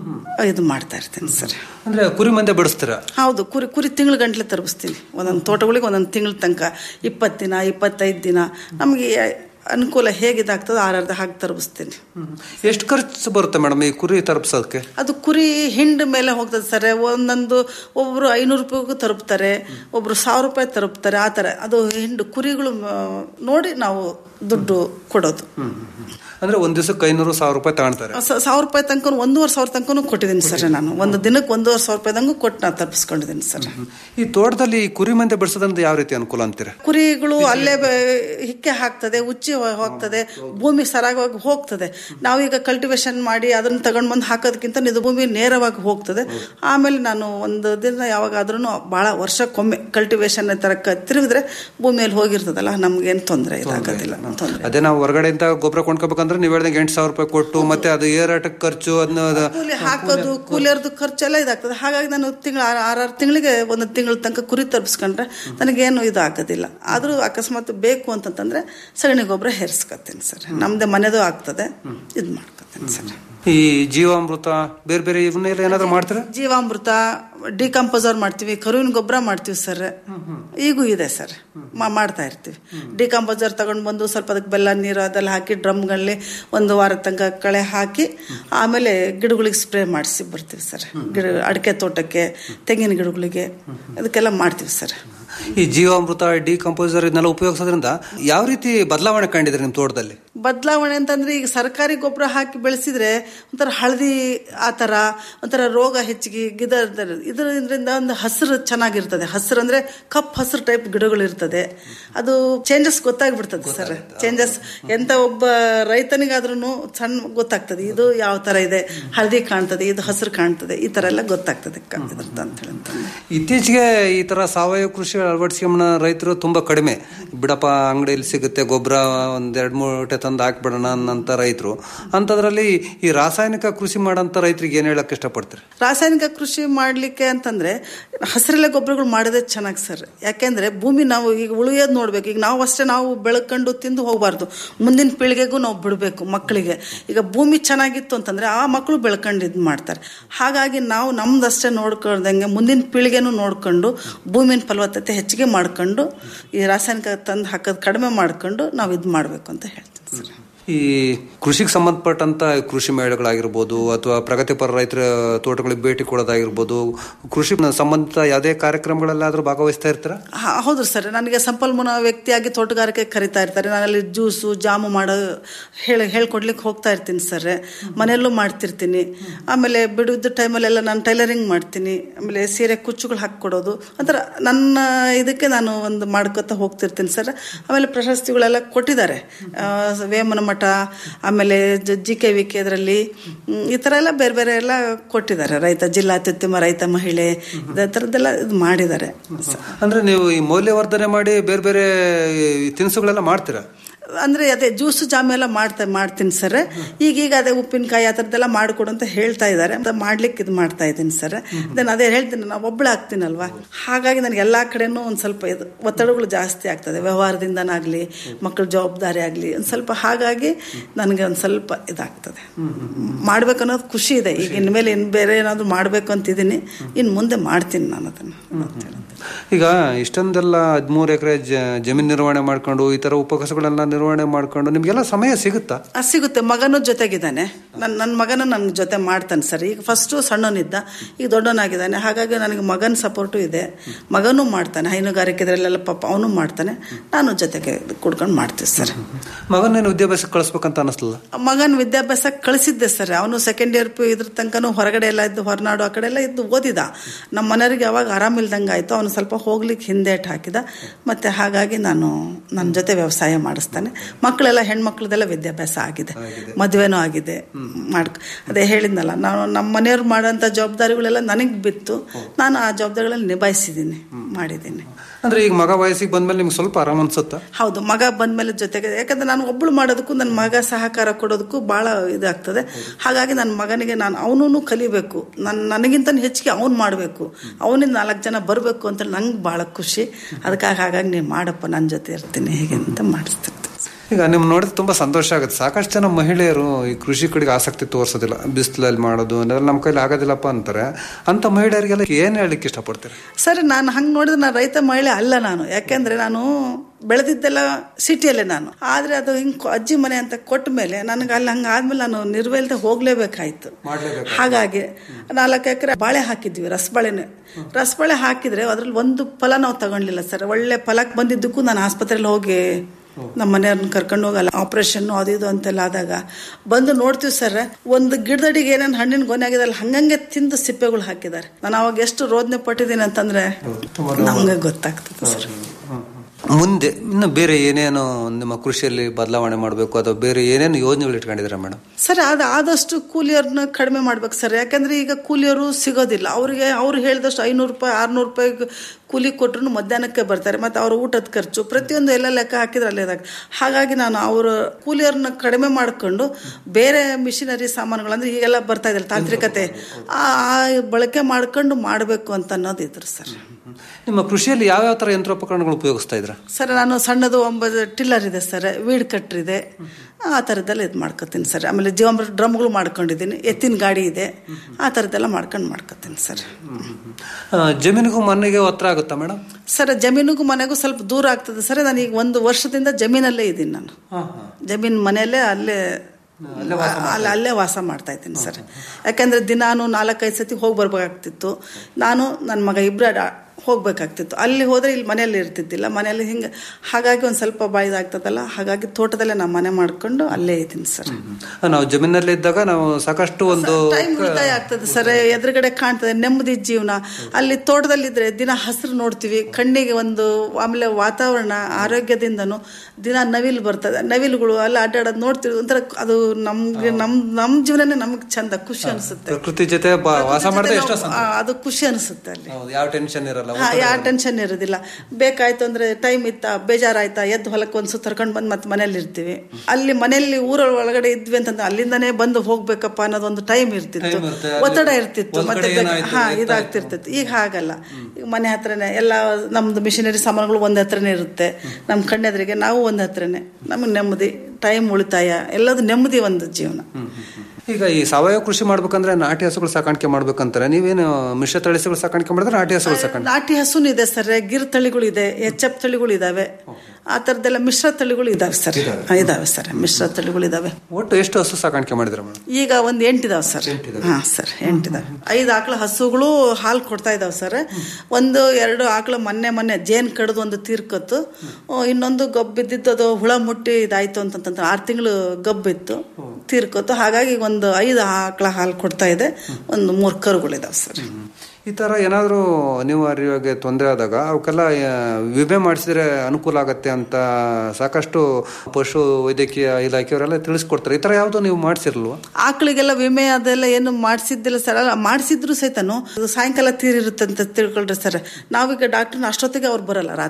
ಇದು ಮಾಡ್ತಾ ಇರ್ತೀನಿ ಸರ್ ಅಂದ್ರೆ ಕುರಿ ಮಂದೆ ಬಿಡಿಸ್ತೀರಾ ಹೌದು ಕುರಿ ಕುರಿ ತಿಂಗಳ ಗಂಟ್ಲೆ ತರಿಸ್ತೀನಿ ಒಂದೊಂದು ತೋಟಗಳಿಗೆ ಒಂದೊಂದು ತಿಂಗಳ ತನಕ ಇಪ್ಪತ್ತು ದಿನ ಇಪ್ಪತ್ತೈದು ದಿನ ನಮಗೆ ಅನುಕೂಲ ಹೇಗಿದಾಗ್ತದೋ ಆರಾರ್ದ ಹಾಕಿ ತರಿಸ್ತೀನಿ ಎಷ್ಟು ಖರ್ಚು ಬರುತ್ತೆ ಮೇಡಮ್ ಈ ಕುರಿ ತರಪ್ಸೋದಕ್ಕೆ ಅದು ಕುರಿ ಹಿಂಡ್ ಮೇಲೆ ಹೋಗ್ತದೆ ಸರ್ ಒಂದೊಂದು ಒಬ್ರು ಐನೂರು ರೂಪಾಯಿಗೂ ತರುಪ್ತಾರೆ ಒಬ್ರು ಸಾವಿರ ರೂಪಾಯಿ ತರುಪ್ತಾರೆ ಆ ಥರ ಅದು ಹಿಂಡು ಕುರಿಗಳು ಆ, ನೋಡಿ ನಾವು ದುಡ್ಡು ಕೊಡೋದು ಅಂದ್ರೆ ಒಂದ್ ದಿವಸಕ್ಕೆ ಐನೂರು ಸಾವಿರ ರೂಪಾಯಿ ತಗೊಳ್ತಾರೆ ಸ- ಸಾವಿರ ರೂಪಾಯಿ ತನಕ ಒಂದೂವರೆ ಸಾವಿರ ತನಕ ಕೊಟ್ಟಿದ್ದೀನಿ ಸರ್ ನಾನು ಒಂದು ದಿನಕ್ಕೆ ಒಂದೂವರೆ ಸಾವಿರ ರೂಪಾಯಿದಂಗೂ ಕೊಟ್ಟು ನಾನು ತಪ್ಪಿಸ್ಕೊಂಡಿದ್ದೀನಿ ಸರ್ ಈ ತೋಟದಲ್ಲಿ ಈ ಕುರಿ ಮಂದೆ ಬಿಡಿಸೋದ್ರಿಂದ ಯಾವ ರೀತಿ ಅನುಕೂಲ ಅಂತೀರಾ ಕುರಿಗಳು ಅಲ್ಲೇ ಬೆ- ಹಿಕ್ಕೆ ಹಾಕ್ತದೆ ಉಚ್ಚಿ ಹೋ- ಹೋಗ್ತದೆ ಭೂಮಿ ಸರಾಗವಾಗಿ ಹೋಗ್ತದೆ ನಾವೀಗ ಕಲ್ಟಿವೇಶನ್ ಮಾಡಿ ಅದನ್ನ ತಗೊಂಡ್ ಬಂದು ಹಾಕೋದಕ್ಕಿಂತ ಇದು ಭೂಮಿ ನೇರವಾಗಿ ಹೋಗ್ತದೆ ಆಮೇಲೆ ನಾನು ಒಂದು ದಿನ ಯಾವಾಗಾದ್ರೂ ಬಹಳ ವರ್ಷಕ್ಕೊಮ್ಮೆ ಕಲ್ಟಿವೇಶನ್ ತರ ಕ- ತಿರುಗಿದ್ರೆ ಭೂಮಿಯಲ್ಲಿ ಹೋಗಿರ್ತದಲ್ಲ ನಮ್ಗೇನು ತೊಂದರೆ ಇದಾಗೋದಿಲ್ಲ ತೊಂದರೆ ಅದೇ ನಾವು ಹೊರಗಡೆಯಿಂದ ಗೊಬ್ಬರ ಕೊಂಡ್ಕೋಬೇಕಂದ್ರೆ ನೀವು ಹೇಳ್ದಂಗೆ ಎಂಟು ಸಾವಿರ ರೂಪಾಯಿ ಕೊಟ್ಟು ಮತ್ತೆ ಅದು ಏರಾಟಕ್ಕೆ ಖರ್ಚು ಅದನ್ನ ಕೂಲಿ ಹಾಕೋದು ಕೂಲಿಯರ್ದು ಖರ್ಚೆಲ್ಲ ಇದಾಗ್ತದೆ ಹಾಗಾಗಿ ನಾನು ತಿಂಗಳ ಆರಾರು ತಿಂಗಳಿಗೆ ಒಂದು ತಿಂಗಳ ತನಕ ಕುರಿ ತರಿಸ್ಕೊಂಡ್ರೆ ನನಗೇನು ಇದು ಆಗೋದಿಲ್ಲ ಆದರೂ ಅಕಸ್ಮಾತ್ ಬೇಕು ಅಂತಂತಂದ್ರೆ ಸಗಣಿ ಗೊಬ್ಬರ ಹೇರಿಸ್ಕೊತೀನಿ ಸರ್ ನಮ್ದೇ ಮನೆದು ಆಗ್ತದೆ ಇದು ಮಾಡ್ಕೊತೀನಿ ಸರ್ ಈ ಜೀವಾಮೃತ ಬೇರೆ ಬೇರೆ ಇವನ್ನೆಲ್ಲ ಏನಾದ್ರು ಮಾಡ್ತೀರಾ ಜೀವಾಮೃತ ಡಿಕಂಪೋಸರ್ ಮಾಡ್ತೀವಿ ಕರುವಿನ ಗೊಬ್ಬರ ಮಾಡ್ತೀವಿ ಸರ್ ಈಗೂ ಇದೆ ಸರ್ ಮಾಡ್ತಾ ಇರ್ತೀವಿ ಡಿಕಂಪೋಸರ್ ತಗೊಂಡು ಬಂದು ಸ್ವಲ್ಪ ಅದಕ್ಕೆ ಬೆಲ್ಲ ನೀರು ಅದೆಲ್ಲ ಹಾಕಿ ಡ್ರಮ್ಗಳಲ್ಲಿ ಒಂದು ವಾರ ತನಕ ಕಳೆ ಹಾಕಿ ಆಮೇಲೆ ಗಿಡಗಳಿಗೆ ಸ್ಪ್ರೇ ಮಾಡಿಸಿ ಬರ್ತೀವಿ ಸರ್ ಗಿಡ ಅಡಿಕೆ ತೋಟಕ್ಕೆ ತೆಂಗಿನ ಗಿಡಗಳಿಗೆ ಅದಕ್ಕೆಲ್ಲ ಮಾಡ್ತೀವಿ ಸರ್ ಈ ಜೀವಾಮೃತ ಡಿಕಂಪೋಸರ್ ಇದನ್ನೆಲ್ಲ ಉಪಯೋಗಿಸೋದ್ರಿಂದ ಯಾವ ರೀತಿ ಬದಲಾವಣೆ ಕಂಡಿದ್ರಿ ನಿಮ್ ತೋಟದಲ್ಲಿ ಬದಲಾವಣೆ ಅಂತಂದ್ರೆ ಈಗ ಸರ್ಕಾರಿ ಗೊಬ್ಬರ ಹಾಕಿ ಬೆಳೆಸಿದ್ರೆ ಒಂಥರ ಹಳದಿ ಆ ಥರ ಒಂಥರ ರೋಗ ಹೆಚ್ಚಿಗೆ ಗಿಡ ಇದರಿಂದ ಒಂದು ಹಸಿರು ಚೆನ್ನಾಗಿರ್ತದೆ ಹಸಿರು ಅಂದ್ರೆ ಕಪ್ ಹಸಿರು ಟೈಪ್ ಗಿಡಗಳು ಇರ್ತದೆ ಅದು ಚೇಂಜಸ್ ಗೊತ್ತಾಗ್ಬಿಡ್ತದೆ ಸರ್ ಚೇಂಜಸ್ ಎಂತ ಒಬ್ಬ ರೈತನಿಗಾದ್ರೂ ಸಣ್ಣ ಗೊತ್ತಾಗ್ತದೆ ಇದು ಯಾವ ತರ ಇದೆ ಹಳದಿ ಕಾಣ್ತದೆ ಇದು ಹಸಿರು ಕಾಣ್ತದೆ ಈ ತರ ಎಲ್ಲ ಗೊತ್ತಾಗ್ತದೆ ಕ- ಇದ್ರದ್ದು ಅಂತ ಹೇಳಿ ಅಂತಂದ್ರೆ. ಇತ್ತೀಚೆಗೆ ಈ ತರ ಸಾವಯವ ಕೃಷಿ ಅಳವಡಿಸ್ಕೊಂಡ ರೈತರು ತುಂಬಾ ಕಡಿಮೆ ಬಿಡಪ್ಪ ಅಂಗಡಿಯಲ್ಲಿ ಸಿಗುತ್ತೆ ಗೊಬ್ಬರ ಒಂದ್ ಎರಡ್ ಮೂರು ಹೊಟ್ಟೆ ತಂದು ಹಾಕ್ಬಿಡೋಣ ಅನ್ನಂತ ರೈತರು ಅಂತದ್ರಲ್ಲಿ ಈ ರಾಸಾಯನಿಕ ಕೃಷಿ ಮಾಡಂತ ರೈತರಿಗೆ ಏನ್ ಹೇಳಕ್ ಇಷ್ಟಪಡ್ತೀರಿ ರಾಸಾಯನಿಕ ಕೃಷಿ ಮಾಡಲಿಕ್ಕೆ ಅಂತಂದ್ರೆ ಹಸಿರೆಲೆ ಗೊಬ್ಬರಗಳು ಮಾಡೋದೇ ಚೆನ್ನಾಗಿ ಸರ್ ಯಾಕೆಂದ್ರೆ ಭೂಮಿ ನಾವು ಈಗ ಉಳಿಯೋದು ನೋಡ್ಬೇಕು ಈಗ ನಾವು ಅಷ್ಟೇ ನಾವು ಬೆಳ್ಕೊಂಡು ತಿಂದು ಹೋಗಬಾರ್ದು ಮುಂದಿನ ಪೀಳಿಗೆಗೂ ನಾವು ಬಿಡಬೇಕು ಮಕ್ಕಳಿಗೆ ಈಗ ಭೂಮಿ ಚೆನ್ನಾಗಿತ್ತು ಅಂತಂದ್ರೆ ಆ ಮಕ್ಕಳು ಬೆಳ್ಕೊಂಡು ಇದು ಮಾಡ್ತಾರೆ ಹಾಗಾಗಿ ನಾವು ನಮ್ದಷ್ಟೇ ನೋಡ್ಕೊಳ್ದಂಗೆ ಮುಂದಿನ ಪೀಳಿಗೆನೂ ನೋಡ್ಕೊಂಡು ಭೂಮಿನ ಫಲವತ್ತತೆ ಹೆಚ್ಚಿಗೆ ಮಾಡ್ಕೊಂಡು ಈ ರಾಸಾಯನಿಕ ತಂದು ಹಾಕೋದು ಕಡಿಮೆ ಮಾಡ್ಕೊಂಡು ನಾವು ಇದು ಮಾಡಬೇಕು ಅಂತ ಹೇಳ್ತೀನಿ ಸರ್ ಈ ಕೃಷಿಗೆ ಸಂಬಂಧಪಟ್ಟಂತ ಕೃಷಿ ಮೇಳಗಳಾಗಿರ್ಬೋದು ಅಥವಾ ಪ್ರಗತಿಪರ ರೈತರ ತೋಟಗಳಿಗೆ ಭೇಟಿ ಕೊಡೋದಾಗಿರ್ಬೋದು ಕೃಷಿ ಸಂಬಂಧಿತ ಯಾವುದೇ ಕಾರ್ಯಕ್ರಮಗಳಲ್ಲಾದ್ರೂ ಭಾಗವಹಿಸ್ತಾ ಇರ್ತೀರಾ ಹಾ- ಹೌದು ಸರ್ ನನಗೆ ಸಂಪನ್ಮೂಲ ವ್ಯಕ್ತಿಯಾಗಿ ತೋಟಗಾರಿಕೆ ಕರಿತಾ ಇರ್ತಾರೆ ನಾನಲ್ಲಿ ಜ್ಯೂಸು ಜಾಮು ಮಾಡೋ ಹೇಳಿ ಹೇಳ್ಕೊಡ್ಲಿಕ್ಕೆ ಹೋಗ್ತಾ ಇರ್ತೀನಿ ಸರ್ ಮನೆಯಲ್ಲೂ ಮಾಡ್ತಿರ್ತೀನಿ ಆಮೇಲೆ ಬಿಡುವಿದ್ದ ಟೈಮಲ್ಲೆಲ್ಲ ನಾನು ಟೈಲರಿಂಗ್ ಮಾಡ್ತೀನಿ ಆಮೇಲೆ ಸೀರೆ ಕುಚ್ಚುಗಳು ಹಾಕ್ಕೊಡೋದು ಒಂಥರ ನನ್ನ ಇದಕ್ಕೆ ನಾನು ಒಂದು ಮಾಡ್ಕೊತಾ ಹೋಗ್ತಿರ್ತೀನಿ ಸರ್ ಆಮೇಲೆ ಪ್ರಶಸ್ತಿಗಳೆಲ್ಲ ಕೊಟ್ಟಿದ್ದಾರೆ ಆ, ವೇಮನ ಮಠ ಆಮೇಲೆ ಜಿ ಕೆ ವಿ ಕೆ ಇದರಲ್ಲಿ ಈ ಥರ ಎಲ್ಲ ಬೇರೆ ಬೇರೆ ಎಲ್ಲ ಕೊಟ್ಟಿದ್ದಾರೆ ರೈತ ಜಿಲ್ಲಾ ಅತ್ಯುತ್ತಮ ರೈತ ಮಹಿಳೆ ಇದೇ ಥರದ್ದೆಲ್ಲ ಇದು ಮಾಡಿದ್ದಾರೆ ಅಂದ್ರೆ ನೀವು ಈ ಮೌಲ್ಯವರ್ಧನೆ ಮಾಡಿ ಬೇರೆ ಬೇರೆ ಈ ತಿನಿಸುಗಳೆಲ್ಲ ಮಾಡ್ತೀರಾ ಅಂದ್ರೆ ಅದೇ ಜ್ಯೂಸು ಜಾಮ್ ಎಲ್ಲ ಮಾಡ್ತಾ ಮಾಡ್ತೀನಿ ಸರ್ ಈಗೀಗ ಅದೇ ಉಪ್ಪಿನಕಾಯಿ ಆ ಥರದ್ದೆಲ್ಲ ಮಾಡಿಕೊಡು ಅಂತ ಹೇಳ್ತಾ ಇದ್ದಾರೆ ಅಂತ ಮಾಡ್ಲಿಕ್ಕೆ ಇದು ಮಾಡ್ತಾ ಇದ್ದೀನಿ ಸರ್ ದೆನ್ ಅದೇ ಹೇಳ್ತೀನಿ ನಾವು ಒಬ್ಬಳೆ ಆಗ್ತೀನಲ್ವಾ ಹಾಗಾಗಿ ನನಗೆ ಎಲ್ಲಾ ಕಡೆನೂ ಒಂದು ಸ್ವಲ್ಪ ಇದು ಒತ್ತಡಗಳು ಜಾಸ್ತಿ ಆಗ್ತದೆ ವ್ಯವಹಾರದಿಂದನಾಗ್ಲಿ ಮಕ್ಕಳ ಜವಾಬ್ದಾರಿ ಆಗಲಿ ಒಂದು ಸ್ವಲ್ಪ ಹಾಗಾಗಿ ನನಗೆ ಒಂದು ಸ್ವಲ್ಪ ಇದಾಗ್ತದೆ ಮಾಡ್ಬೇಕನ್ನೋದು ಖುಷಿ ಇದೆ ಈಗ ಇನ್ಮೇಲೆ ಇನ್ನು ಬೇರೆ ಏನಾದರೂ ಮಾಡಬೇಕು ಅಂತಿದ್ದೀನಿ ಇನ್ನು ಮುಂದೆ ಮಾಡ್ತೀನಿ ನಾನು ಅದನ್ನು ಈಗ ಇಷ್ಟೊಂದೆಲ್ಲ ಹದಿಮೂರು ಎಕರೆ ಜಮೀನು ನಿರ್ವಹಣೆ ಮಾಡ್ಕೊಂಡು ಈ ತರ ಉಪಕಸಗಳೆಲ್ಲ ನಿರ್ವಹಣೆ ಮಾಡ್ಕೊಂಡು ನಿಮ್ಗೆಲ್ಲ ಸಮಯ ಸಿಗುತ್ತಾ ಅದು ಸಿಗುತ್ತೆ ಮಗನೂ ಜೊತೆಗಿದ್ದಾನೆ ನನ್ನ ನನ್ನ ಮಗನ ನನ್ನ ಜೊತೆ ಮಾಡ್ತಾನೆ ಸರ್ ಈಗ ಫಸ್ಟು ಸಣ್ಣನಿದ್ದ ಈಗ ದೊಡ್ಡವನಾಗಿದ್ದಾನೆ ಹಾಗಾಗಿ ನನಗೆ ಮಗನ ಸಪೋರ್ಟು ಇದೆ ಮಗನೂ ಮಾಡ್ತಾನೆ ಹೈನುಗಾರಿಕೆ ಇದರಲ್ಲೆಲ್ಲ ಪಾಪ ಅವನು ಮಾಡ್ತಾನೆ ನಾನು ಜೊತೆಗೆ ಕುಡ್ಕೊಂಡು ಮಾಡ್ತೀವಿ ಸರ್ ಮಗನೇನು ವಿದ್ಯಾಭ್ಯಾಸಕ್ಕೆ ಕಳಿಸ್ಬೇಕಂತ ಅನಿಸ್ಲಿಲ್ಲ ಮಗನ ವಿದ್ಯಾಭ್ಯಾಸ ಕಳಿಸಿದ್ದೆ ಸರ್ ಅವನು ಸೆಕೆಂಡ್ ಇಯರ್ ಪಿ ಇದ್ರ ತನಕನೂ ಹೊರಗಡೆ ಎಲ್ಲ ಇದ್ದು ಹೊರನಾಡು ಆ ಕಡೆ ಎಲ್ಲ ಇದ್ದು ಓದಿದ ನಮ್ಮ ಮನೆಯವ್ರಿಗೆ ಯಾವಾಗ ಆರಾಮಿಲ್ದಂಗೆ ಆಯಿತು ಅವನು ಸ್ವಲ್ಪ ಹೋಗ್ಲಿಕ್ಕೆ ಹಿಂದೇಟ್ ಹಾಕಿದ ಮತ್ತೆ ಹಾಗಾಗಿ ನಾನು ನನ್ನ ಜೊತೆ ವ್ಯವಸಾಯ ಮಾಡಿಸ್ತಾನೆ ಮಕ್ಕಳೆಲ್ಲ ಹೆಣ್ಮಕ್ಳದೆಲ್ಲ ವಿದ್ಯಾಭ್ಯಾಸ ಆಗಿದೆ ಮದುವೆನೂ ಆಗಿದೆ ಮಾಡ್ಕ ಅದೇ ಹೇಳಿದ್ನಲ್ಲ ನಾನು ನಮ್ಮ ಮನೆಯವ್ರು ಮಾಡೋಂಥ ಜವಾಬ್ದಾರಿಗಳೆಲ್ಲ ನನಗೆ ಬಿತ್ತು ನಾನು ಆ ಜವಾಬ್ದಾರಿಗಳನ್ನು ನಿಭಾಯಿಸಿದ್ದೀನಿ ಮಾಡಿದ್ದೀನಿ ಅಂದ್ರೆ ಈಗ ಮಗ ವಯಸ್ಸಿಗೆ ಬಂದ್ಮೇಲೆ ನಿಮ್ಗೆ ಸ್ವಲ್ಪ ಆರಾಮ್ ಅನ್ಸುತ್ತಾ ಹೌದು ಮಗ ಬಂದ್ಮೇಲೆ ಜೊತೆಗೆ ಯಾಕಂದ್ರೆ ನಾನು ಒಬ್ಳು ಮಾಡೋದಕ್ಕೂ ನನ್ನ ಮಗ ಸಹಕಾರ ಕೊಡೋದಕ್ಕೂ ಭಾಳ ಇದಾಗ್ತದೆ ಹಾಗಾಗಿ ನನ್ನ ಮಗನಿಗೆ ನಾನು ಅವನೂ ಕಲಿಬೇಕು ನನ್ನ ನನಗಿಂತ ಹೆಚ್ಚಿಗೆ ಅವ್ನು ಮಾಡಬೇಕು ಅವನಿಂದ ನಾಲ್ಕು ಜನ ಬರಬೇಕು ಅಂತ ನಂಗೆ ಭಾಳ ಖುಷಿ ಅದಕ್ಕಾಗಿ ಹಾಗಾಗಿ ನೀವು ಮಾಡಪ್ಪ ನನ್ನ ಜೊತೆ ಇರ್ತೀನಿ ಹೇಗೆ ಅಂತ ಮಾಡಿಸ್ತಿರ್ತೀನಿ ಈಗ ನಿಮ್ ನೋಡಿದ್ರೆ ತುಂಬಾ ಸಂತೋಷ ಆಗುತ್ತೆ ಸಾಕಷ್ಟು ಜನ ಮಹಿಳೆಯರು ಈ ಕೃಷಿ ಕಡೆಗೆ ಆಸಕ್ತಿ ತೋರಿಸೋದಿಲ್ಲ ಬಿಸಿಲಲ್ಲಿ ಮಾಡೋದು ಅದೆಲ್ಲ ನಮ್ಮ ಕೈಲಿ ಆಗೋದಿಲ್ಲಪ್ಪ ಅಂತಾರೆ ಅಂತ ಮಹಿಳೆಯರಿಗೆಲ್ಲ ಏನ್ ಹೇಳಲಿಕ್ಕೆ ಇಷ್ಟಪಡ್ತೀರಿ ಸರ್ ನಾನು ಹಂಗೆ ನೋಡಿದ್ರೆ ನಾನು ರೈತ ಮಹಿಳೆ ಅಲ್ಲ ನಾನು ಯಾಕೆಂದ್ರೆ ನಾನು ಬೆಳೆದಿದ್ದೆಲ್ಲ ಸಿಟಿಯಲ್ಲೇ ನಾನು ಆದರೆ ಅದು ಹಿಂಗೆ ಅಜ್ಜಿ ಮನೆ ಅಂತ ಕೊಟ್ಟ ಮೇಲೆ ನನಗೆ ಅಲ್ಲಿ ಹಂಗೆ ಆದ್ಮೇಲೆ ನಾನು ನಿರ್ವಹಿಲ್ದೆ ಹೋಗಲೇಬೇಕಾಯ್ತು ಹಾಗಾಗಿ ನಾಲ್ಕು ಎಕರೆ ಬಾಳೆ ಹಾಕಿದ್ವಿ ರಸಬಾಳೆನೆ ರಸಬಾಳೆ ಹಾಕಿದ್ರೆ ಅದ್ರಲ್ಲಿ ಒಂದು ಫಲ ನಾವು ತಗೊಳ್ಲಿಲ್ಲ ಸರ್ ಒಳ್ಳೆ ಫಲಕ್ಕೆ ಬಂದಿದ್ದಕ್ಕೂ ನಾನು ಆಸ್ಪತ್ರೆಯಲ್ಲಿ ಹೋಗಿ ನಮ್ಮ ಮನೆಯವ್ರನ್ನ ಕರ್ಕೊಂಡು ಹೋಗಲ್ಲ ಆಪರೇಷನ್ ಅದು ಇದು ಅಂತೆಲ್ಲ ಆದಾಗ ಬಂದು ನೋಡ್ತೀವಿ ಸರ್ ಒಂದು ಗಿಡದಡಿಗೆ ಏನೇನು ಹಣ್ಣಿನ ಗೊನೆ ಆಗಿದಲ್ಲ ಹಂಗಂಗೆ ತಿಂದು ಸಿಪ್ಪೆಗಳು ಹಾಕಿದ್ದಾರೆ ನಾನು ಅವಾಗ ಎಷ್ಟು ರೋದನೆ ಪಟ್ಟಿದ್ದೀನಿ ಅಂತಂದ್ರೆ ನಮ್ಗೆ ಗೊತ್ತಾಗ್ತದೆ ಸರ್ ಮುಂದೆ ಇನ್ನು ಬೇರೆ ಏನೇನು ನಿಮ್ಮ ಕೃಷಿಯಲ್ಲಿ ಬದಲಾವಣೆ ಮಾಡಬೇಕು ಅಥವಾ ಬೇರೆ ಏನೇನು ಯೋಜನೆಗಳು ಇಟ್ಕೊಂಡಿದ್ದೀರಾ ಮೇಡಮ್ ಸರ್ ಅದು ಆದಷ್ಟು ಕೂಲಿಯವ್ರನ್ನ ಕಡಿಮೆ ಮಾಡ್ಬೇಕು ಸರ್ ಯಾಕಂದ್ರೆ ಈಗ ಕೂಲಿಯವರು ಸಿಗೋದಿಲ್ಲ ಅವ್ರಿಗೆ ಅವ್ರು ಹೇಳಿದಷ್ಟು ಐನೂರು ರೂಪಾಯಿ ಆರ್ನೂರು ರೂಪಾಯಿ ಕೂಲಿ ಕೊಟ್ಟರು ಮಧ್ಯಾಹ್ನಕ್ಕೆ ಬರ್ತಾರೆ ಮತ್ತು ಅವ್ರ ಊಟದ ಖರ್ಚು ಪ್ರತಿಯೊಂದು ಎಲ್ಲ ಲೆಕ್ಕ ಹಾಕಿದ್ರೆ ಅಲ್ಲೇದಾಗ ಹಾಗಾಗಿ ನಾನು ಅವ್ರ ಕೂಲಿಯವ್ರನ್ನ ಕಡಿಮೆ ಮಾಡ್ಕೊಂಡು ಬೇರೆ ಮಿಷಿನರಿ ಸಾಮಾನುಗಳಂದ್ರೆ ಈಗೆಲ್ಲ ಬರ್ತಾ ಇದ್ದಾರೆ ತಾಂತ್ರಿಕತೆ ಆ ಆ ಬಳಕೆ ಮಾಡ್ಕೊಂಡು ಮಾಡಬೇಕು ಅಂತ ಅನ್ನೋದು ಇದ್ರು ಸರ್ ನಿಮ್ಮ ಕೃಷಿಯಲ್ಲಿ ಯಾವ ಯಾವ ತರ ಯಂತ್ರೋಪಕರಣಗಳು ಉಪಯೋಗಿಸ್ತಾ ಇದ್ರ ಸರ್ ನಾನು ಸಣ್ಣದು ಒಂಬತ್ತು ಟಿಲ್ಲರ್ ಇದೆ ಸರ್ ವೀಡ್ ಕಟ್ರ್ ಇದೆ ಆ ಥರದ್ದೆಲ್ಲ ಇದು ಮಾಡ್ಕೊತೀನಿ ಸರ್ ಆಮೇಲೆ ಜೀವಾಮೃತ ಡ್ರಮ್ಗಳು ಮಾಡ್ಕೊಂಡಿದ್ದೀನಿ ಎತ್ತಿನ ಗಾಡಿ ಇದೆ ಆ ಥರದ್ದೆಲ್ಲ ಮಾಡ್ಕೊಂಡು ಮಾಡ್ಕೊತೀನಿ ಸರ್ ಜಮೀನಿಗೂ ಮನೆಗೆ ಒತ್ತಡ ಆಗುತ್ತಾ ಮೇಡಮ್ ಸರ್ ಜಮೀನಿಗೂ ಮನೆಗೂ ಸ್ವಲ್ಪ ದೂರ ಆಗ್ತದೆ ಸರ್ ನಾನು ಈಗ ಒಂದು ವರ್ಷದಿಂದ ಜಮೀನಲ್ಲೇ ಇದ್ದೀನಿ ನಾನು ಜಮೀನ್ ಮನೆಯಲ್ಲೇ ಅಲ್ಲೇ ಅಲ್ಲ ಅಲ್ಲೇ ವಾಸ ಮಾಡ್ತಾ ಇದ್ದೀನಿ ಸರ್ ಯಾಕಂದ್ರೆ ದಿನಾನು ನಾಲ್ಕೈದು ಸತಿ ಹೋಗಿ ಬರ್ಬೇಕಾಗ್ತಿತ್ತು ನಾನು ನನ್ನ ಮಗ ಇಬ್ಬರ ಹೋಗ್ಬೇಕಾಗ್ತಿತ್ತು ಅಲ್ಲಿ ಹೋದ್ರೆ ಇಲ್ಲಿ ಮನೆಯಲ್ಲಿ ಇರ್ತಿದ್ದಿಲ್ಲ ಮನೆಯಲ್ಲಿ ಹಿಂಗೆ ಹಾಗಾಗಿ ಒಂದು ಸ್ವಲ್ಪ ಬಾಯ್ದಾಗ್ತದಲ್ಲ ಹಾಗಾಗಿ ತೋಟದಲ್ಲೇ ನಾನು ಮನೆ ಮಾಡ್ಕೊಂಡು ಅಲ್ಲೇ ಇದ್ದೀನಿ ಸರ್ ನಾವು ಜಮೀನಲ್ಲಿ ಇದ್ದಾಗ ನಾವು ಸಾಕಷ್ಟು ಒಂದು ಟೈಮ್ ಉಳಿತಾಯ ಆಗ್ತದೆ ಸರ್ ಎದುರುಗಡೆ ಕಾಣ್ತದೆ ನೆಮ್ಮದಿ ಜೀವನ ಅಲ್ಲಿ ತೋಟದಲ್ಲಿದ್ರೆ ದಿನ ಹಸಿರು ನೋಡ್ತೀವಿ ಕಣ್ಣಿಗೆ ಒಂದು ಆಮೇಲೆ ವಾತಾವರಣ ಆರೋಗ್ಯದಿಂದನು ದಿನ ನವಿಲು ಬರ್ತದೆ ನವಿಲುಗಳು ಅಲ್ಲಿ ಅಡ್ಡಾಡೋದು ನೋಡ್ತೀವಿ ಒಂಥರ ಅದು ನಮ್ಗೆ ನಮ್ ನಮ್ ಜೀವನನೇ ನಮ್ಗೆ ಚಂದ ಖುಷಿ ಅನಿಸುತ್ತೆ ಪ್ರಕೃತಿ ಜೊತೆ ಬ- ವಾಸ ಮಾಡಿದ್ರೆ ಎಷ್ಟೋ ಸಂತೋಷ. ಅದು ಖುಷಿ ಅನಿಸುತ್ತೆ ಅಲ್ಲಿ ಹೌದು, ಯಾವ ಟೆನ್ಷನ್ ಇರಲ್ಲ ಹಾ ಯಾವ ಟೆನ್ಷನ್ ಇರೋದಿಲ್ಲ ಬೇಕಾಯ್ತು ಅಂದ್ರೆ ಟೈಮ್ ಇತ್ತಾ ಬೇಜಾರಾಯ್ತಾ ಎದ್ದು ಹೊಲಕ್ಕೆ ಒಂದು ಸುತ್ತ ಕರ್ಕೊಂಡು ಬಂದು ಮತ್ತೆ ಮನೇಲಿ ಇರ್ತೀವಿ ಅಲ್ಲಿ ಮನೆಯಲ್ಲಿ ಊರ ಒಳಗಡೆ ಇದ್ವಿ ಅಂತಂದ್ರೆ ಅಲ್ಲಿಂದಾನೇ ಬಂದು ಹೋಗ್ಬೇಕಪ್ಪ ಅನ್ನೋದೊಂದು ಟೈಮ್ ಇರ್ತಿತ್ತು Time ಇರುತ್ತೆ, ಅಲ್ಲಿ ಒತ್ತಡ ಇರ್ತಿತ್ತು ಒಂದ್ ಮತ್ತೆ ಕಡೆ ಬೇಗ- ಏನಾಯ್ತು, ಹಾ ಎತ್ತಾಯ್ತು. ಇದಾಗ್ತಿರ್ತಿತ್ತು ಈಗ ಹಾಗಲ್ಲ ಈಗ ಮನೆ ಹತ್ರನೇ ಎಲ್ಲ ನಮ್ದು ಮಿಷಿನರಿ ಸಾಮಾನುಗಳು ಒಂದ್ ಹತ್ರನೇ ಇರುತ್ತೆ ನಮ್ಮ ಕಣ್ಣೆದ್ರಿಗೆ ನಾವು ಒಂದ್ ಹತ್ರನೇ ನಮಗೆ ನೆಮ್ಮದಿ ಟೈಮ್ ಉಳಿತಾಯ ಎಲ್ಲದು ನೆಮ್ಮದಿ ಒಂದು ಜೀವನ ಈಗ ಈ ಸಾವಯವ ಕೃಷಿ ಮಾಡ್ಬೇಕಂದ್ರೆ ನಾಟಿ ಹಸುಗಳು ಸಾಕಾಣಿಕೆ ಮಾಡ್ಬೇಕಂತಾರೆ ನೀವೇನು ಮಿಶ್ರ ತಳಿಸುಗಳು ಸಾಕಾಣಿಕೆ ಮಾಡಿದ್ರೆ ನಾಟಿ ಹಸುಗಳು ಸಾಕಾಣಿಕೆ ನಾಟಿ ಹಸುನು ಇದೆ ಸರ್ ಗಿರ್ ತಳಿಗಳು ಇದೆ ಎಚ್ ಎಫ್ ತಳಿಗಳು ಇದಾವೆ ಆ ಥರದ್ದೆಲ್ಲ ಮಿಶ್ರ ತಳಿಗಳು ಇದಾವೆ ಸರ್ ಹಾ, ಇದಾವೆ ಸರ್ ಮಿಶ್ರ ತಳಿಗಳು ಇದಾವೆ ಒಟ್ಟು ಎಷ್ಟು ಹಸು ಸಾಕಾಣಿಕೆ ಮಾಡಿದ್ರ ಮೇಡಮ್ ಈಗ ಒಂದು ಎಂಟಿದಾವೆ ಸರ್ ಹಾ ಸರ್ ಎಂಟಿದಾವೆ ಐದು ಆಕಳ ಹಸುಗಳು ಹಾಲು ಕೊಡ್ತಾ ಇದಾವೆ ಸರ್ ಒಂದು ಎರಡು ಆಕಳ ಮೊನ್ನೆ ಮೊನ್ನೆ ಜೇನ್ ಕಡ್ದು ಒಂದು ತೀರ್ಕೊತ್ತು ಆ, ಇನ್ನೊಂದು ಗಬ್ಬು ಬಿದ್ದಿದ್ದು ಅದು ಹುಳ ಮುಟ್ಟಿ ಇದಾಯ್ತು ಅಂತಂತಂದ್ರೆ ಆರು ತಿಂಗಳು ಗಬ್ಬಿತ್ತು ತೀರ್ಕೊತ್ತು ಹಾಗಾಗಿ ಒಂದು ಐದು ಆಕಳ ಹಾಲು ಕೊಡ್ತಾ ಇದೆ ಒಂದು ಮೂರು ಕರುಗಳಿದಾವೆ ಸರ್ ಈ ತರ ಏನಾದರೂ ಅನಿವಾರ್ಯವಾಗಿ ತೊಂದರೆ ಆದಾಗ ಅವಕ್ಕೆಲ್ಲ ಆ, ವಿಮೆ ಮಾಡಿಸಿದ್ರೆ ಅನುಕೂಲ ಆಗತ್ತೆ ಅಂತ ಸಾಕಷ್ಟು ಪಶು ವೈದ್ಯಕೀಯ ಇಲಾಖೆಯವರೆಲ್ಲ ತಿಳಿಸ್ಕೊಡ್ತಾರೆ ಈ ತರ ಯಾವುದು ನೀವು ಮಾಡಿಸಿರ್ಲ್ವಾ ಆಕಳಿಗೆಲ್ಲ ವಿಮೆ ಅದೆಲ್ಲ ಏನು ಮಾಡಿಸಿದ್ದಿಲ್ಲ ಸರ್ ಅಲ್ಲ ಮಾಡಿಸಿದ್ರು ಸಹಿತನು ಅದು ಸಾಯಂಕಾಲ ತೀರಿರುತ್ತೆ ಅಂತ ತಿಳ್ಕೊಳ್ರಿ ಸರ್ ನಾವೀಗ ಡಾಕ್ಟರ್ನ ಅಷ್ಟೊತ್ತಿಗೆ ಅವ್ರು ಬರಲ್ಲ ರಾತ್ರಿ